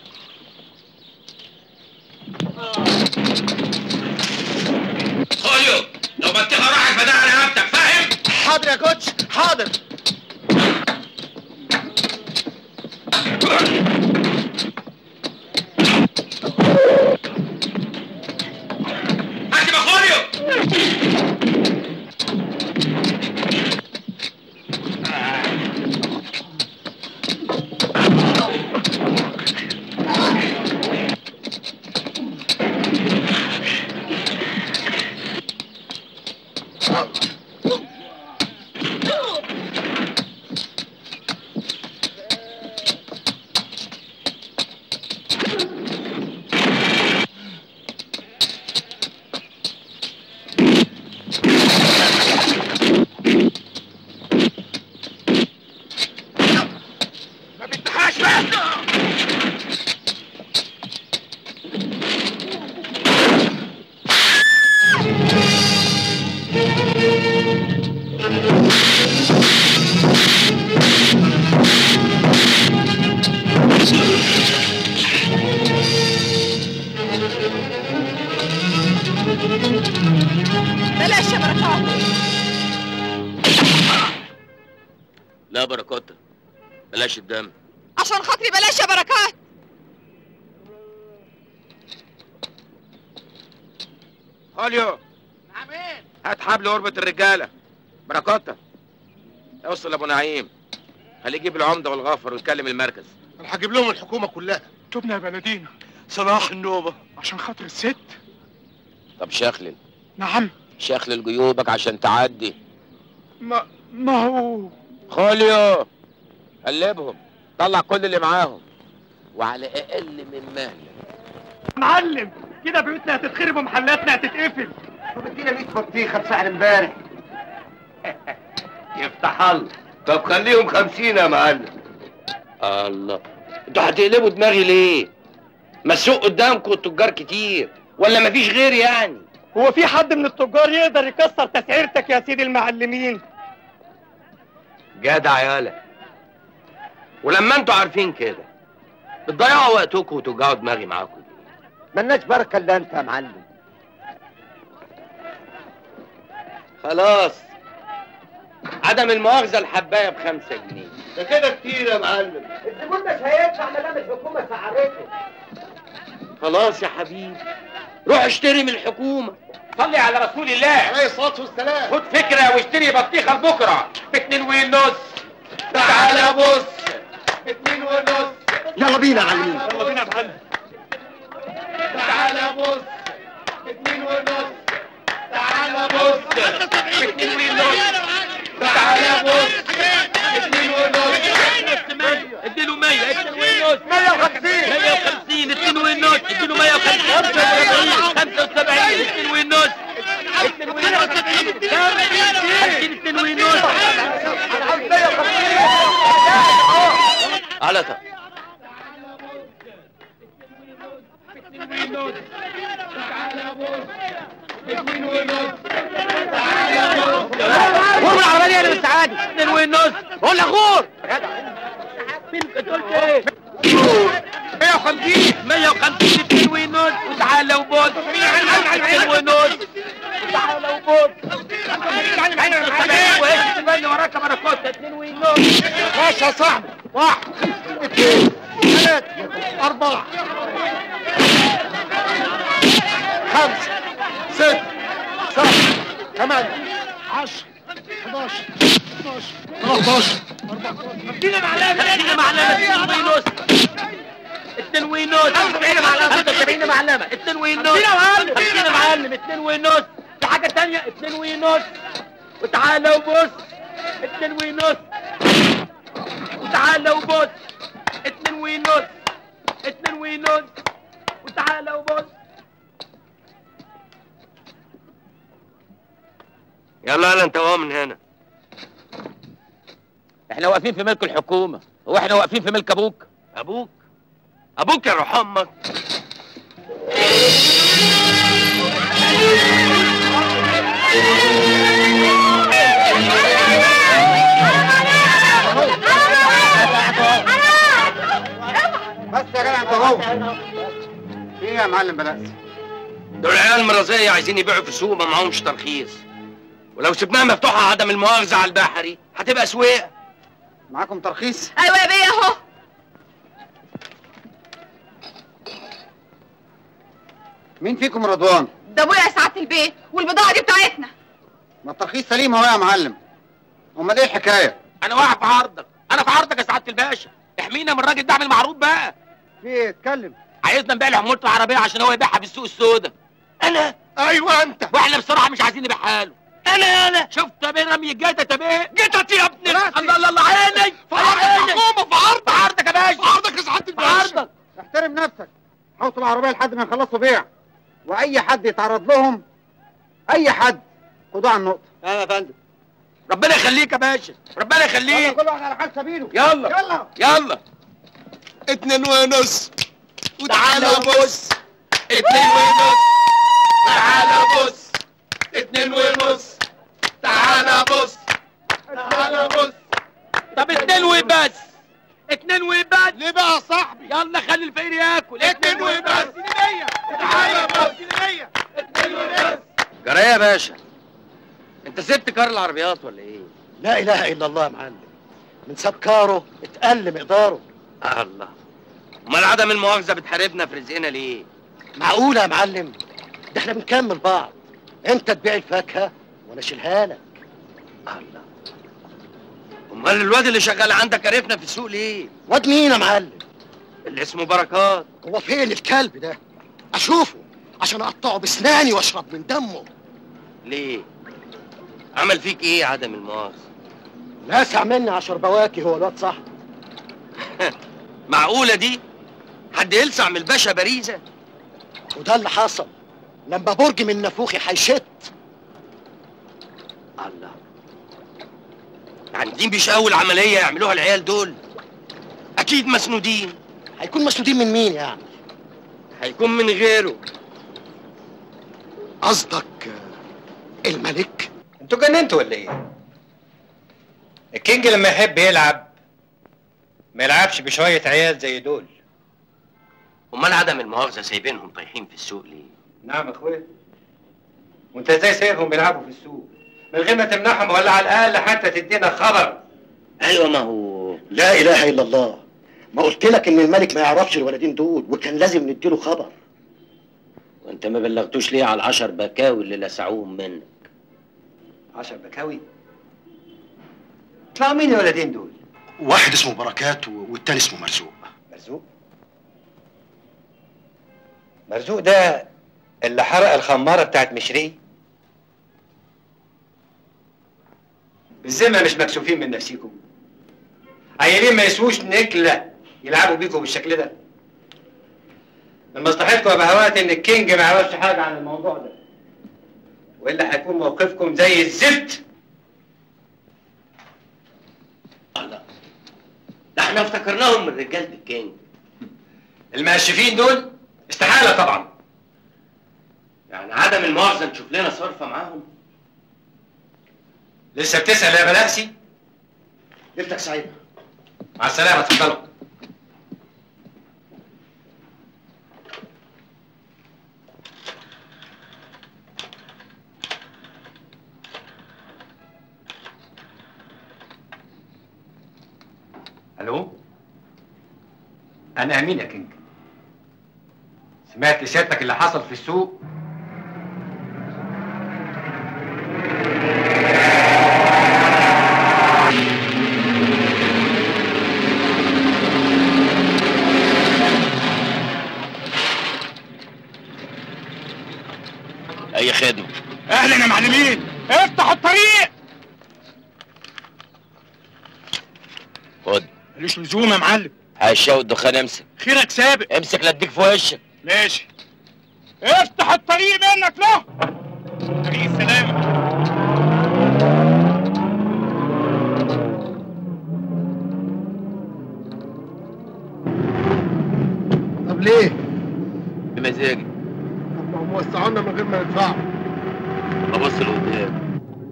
خوليو لو بطيخه راحت فداها رقبتك فاهم؟ حاضر يا كوتش حاضر هات يا خوليو ما بتحاش بقى بلاش يا بركات لا بركات بلاش الدم عشان خاطري بلاش يا بركات خوليو هات حبل قربة الرجالة بركاتة اوصل لابو نعيم خليه يجيب العمدة والغفر ويكلم المركز انا هجيب لهم الحكومه كلها تبنا يا بلدينا صلاح النوبة عشان خاطر الست طب شخلل نعم شخلل جيوبك عشان تعدي ما ما هو خوليو قلبهم طلع كل اللي معاهم وعلى اقل من مهلك معلم كده بيوتنا هتتخرب ومحلاتنا هتتقفل طب ادينا 100 بطيخه بسعر امبارح يفتح الله طب خليهم خمسين يا معلم الله انتوا هتقلبوا دماغي ليه؟ ما السوق قدامكم التجار كتير ولا مفيش غير يعني؟ هو في حد من التجار يقدر يكسر تسعيرتك يا سيدي المعلمين جدع يالا ولما انتوا عارفين كده بتضيعوا وقتكم وتوجعوا دماغي معاكم ملناش بركه الا انت يا معلم خلاص عدم المؤاخذة الحباية بخمسة جنيه ده كده كتير يا معلم الزبون مش هيدفع ما دام الحكومه سعرته خلاص يا حبيبي روح اشتري من الحكومة صلي على رسول الله عليه الصلاه والسلام خد فكرة واشتري بطيخة لبكرة باتنين ونص تعالى بص اتنين ونص يلا بينا يا معلمين يلا بينا يا معلم تعالى بص اتنين ونص تعالى بص اتنين ونص تعالى بص اتنين ونص اديله 100 اتنين ونص 150 150 اتنين ونص اديله 150 75 اتنين ونص اتنين ونص اديله اتنين ونص على طب غور العربية اللي بالسعادة اتنين ونص قول لك غور مين انت قلت ايه 150 150 اتنين ونص وتعالى وبص اتنين ونص وتعالى وبص وايه اللي وراك بركات اتنين ونص ماشي يا صاحبي واحد اثنين ثلاثة أربعة خمسة ستة سبعة ثمانية عشرة 11 12 13 ادينا معلمة ادينا معلمة اتنين ونص اتنين ونص 75 معلمة 75 معلمة اتنين ونص ادينا معلم ادينا معلم اتنين ونص في حاجة تانية اتنين ونص وتعالى وبص اتنين ونص وتعالى وبص اتنين ونص اتنين ونص وتعالى وبص يلا يلا انت وهو من هنا احنا واقفين في ملك الحكومه هو احنا واقفين في ملك ابوك ابوك ابوك يا روح امك بس يا جدع انت اهو في ايه يا معلم بلاش دول عيال مرازية عايزين يبيعوا في السوق ما معهمش ترخيص ولو سبناها مفتوحة عدم المؤاخذة على البحري هتبقى سويق معاكم ترخيص ايوه يا بيه اهو مين فيكم رضوان ده ابويا يا سعاده البيت والبضاعه دي بتاعتنا ما الترخيص سليم اهو يا معلم امال ايه الحكايه انا واقف في عرضك انا في عرضك يا سعاده الباشا احمينا من الراجل ده اعمل معروض بقى في ايه اتكلم عايزنا نبيع له حمولة العربيه عشان هو يبيعها في السوق السوداء انا ايوه انت واحنا بصراحه مش عايزين نبيعها له انا انا شفت يا بيه رمي الجيتة يا بيه جيتت يا ابني الله الله الله عيني في عرض الحكومه في عرض في عرضك يا باشا في عرضك يا سعاده في عرضك احترم نفسك حوط العربيه لحد ما يخلصوا بيع واي حد يتعرض لهم اي حد خدوه على النقطه ايوه يا فندم ربنا يخليك يا باشا ربنا يخليك كل واحد على حال سبيله يلا يلا يلا اتنين ونص وتعالى بص اتنين ونص تعالى بص اتنين ونص تعالى بص تعالى بص طب اتنين وبس اتنين وبس ليه بقى يا صاحبي يلا خلي الفقير ياكل اتنين وبس تعالى بص اتنين وبس جرايه يا باشا انت سبت كار العربيات ولا ايه؟ لا اله الا الله يا معلم من ساب كاره اتقل مقداره الله امال عدم المؤاخذة بتحاربنا في رزقنا ليه؟ معقولة يا معلم ده احنا بنكمل بعض انت تبيع الفاكهة وانا اشيلها لك امال الواد اللي شغال عندك عرفنا في السوق ليه؟ واد مين يا معلم اللي اسمه بركات هو فين الكلب ده اشوفه عشان اقطعه بسناني واشرب من دمه ليه؟ عمل فيك ايه عدم المؤاخذة؟ لاسع مني عشر بواكي هو الواد صح معقولة دي؟ حد يلسع من الباشا باريزة؟ وده اللي حصل لما برج من نافوخي هيشت الله يعني دي مش أول عملية يعملوها العيال دول أكيد مسنودين هيكون مسنودين من مين يعني؟ هيكون من غيره قصدك الملك؟ انتوا جننتوا ولا ايه؟ الكينج لما يحب يلعب ما يلعبش بشوية عيال زي دول امال عدم المؤاخذة سايبينهم طايحين في السوق ليه؟ نعم يا اخويا وانت ازاي سايبهم بيلعبوا في السوق من غير ما تمنعهم ولا على الاقل حتى تدينا خبر ايوه ما هو لا اله الا الله ما قلت لك ان الملك ما يعرفش الولدين دول وكان لازم نديله خبر وانت ما بلغتوش ليه على العشر بكاوي اللي لسعوهم منك عشر بكاوي طلعوا مين الولدين دول؟ واحد اسمه بركات والتاني اسمه مرزوق مرزوق مرزوق ده اللي حرق الخمارة بتاعت مشري بالذمة مش مكسوفين من نفسيكم عيالين ما يسووش نكلة يلعبوا بيكم بالشكل ده من مصلحتكم يا بهوات ان الكينج ما يعرفش حاجة عن الموضوع ده والا هيكون موقفكم زي الزفت ده احنا افتكرناهم من رجالة الكينج المقشفين دول استحالة طبعا يعني عدم المؤاخذة نشوف لنا صرفة معاهم لسه بتسأل يا بلاسي ليلتك سعيدة مع السلامة اتفضلوا الو انا امين يا كينج سمعت سيادتك اللي حصل في السوق اي خدمه اهلا يا معلمين افتحوا الطريق خد ملوش لزوم يا معلم هشاو الدخان امسك خيرك سابق امسك لا اديك في وشك ماشي افتح الطريق منك له طريق السلامة غير ما يدفعوا ببص لقدام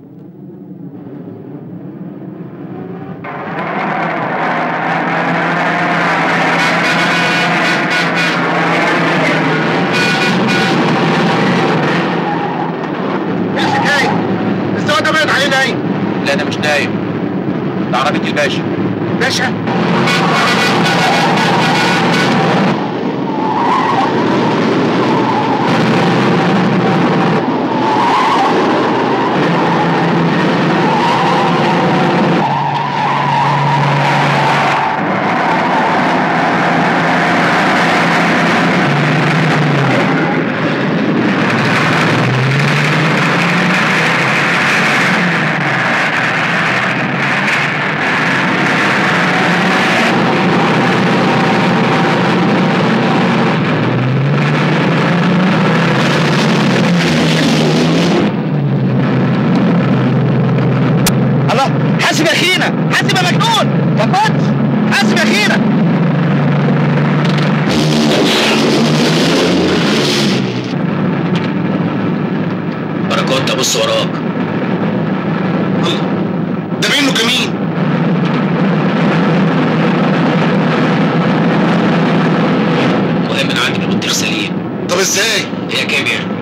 ايه الحكايه؟ السواق ده باين عليه نايم لا انا مش نايم ده عربيه الباشا باشا الله حاسب يا اخينا حاسب يا مجنون يا كوتش حاسب يا اخينا بركات ابص وراك ده منه كمين المهم انا عندي البطيخ سليم طب ازاي؟ هي كيمياء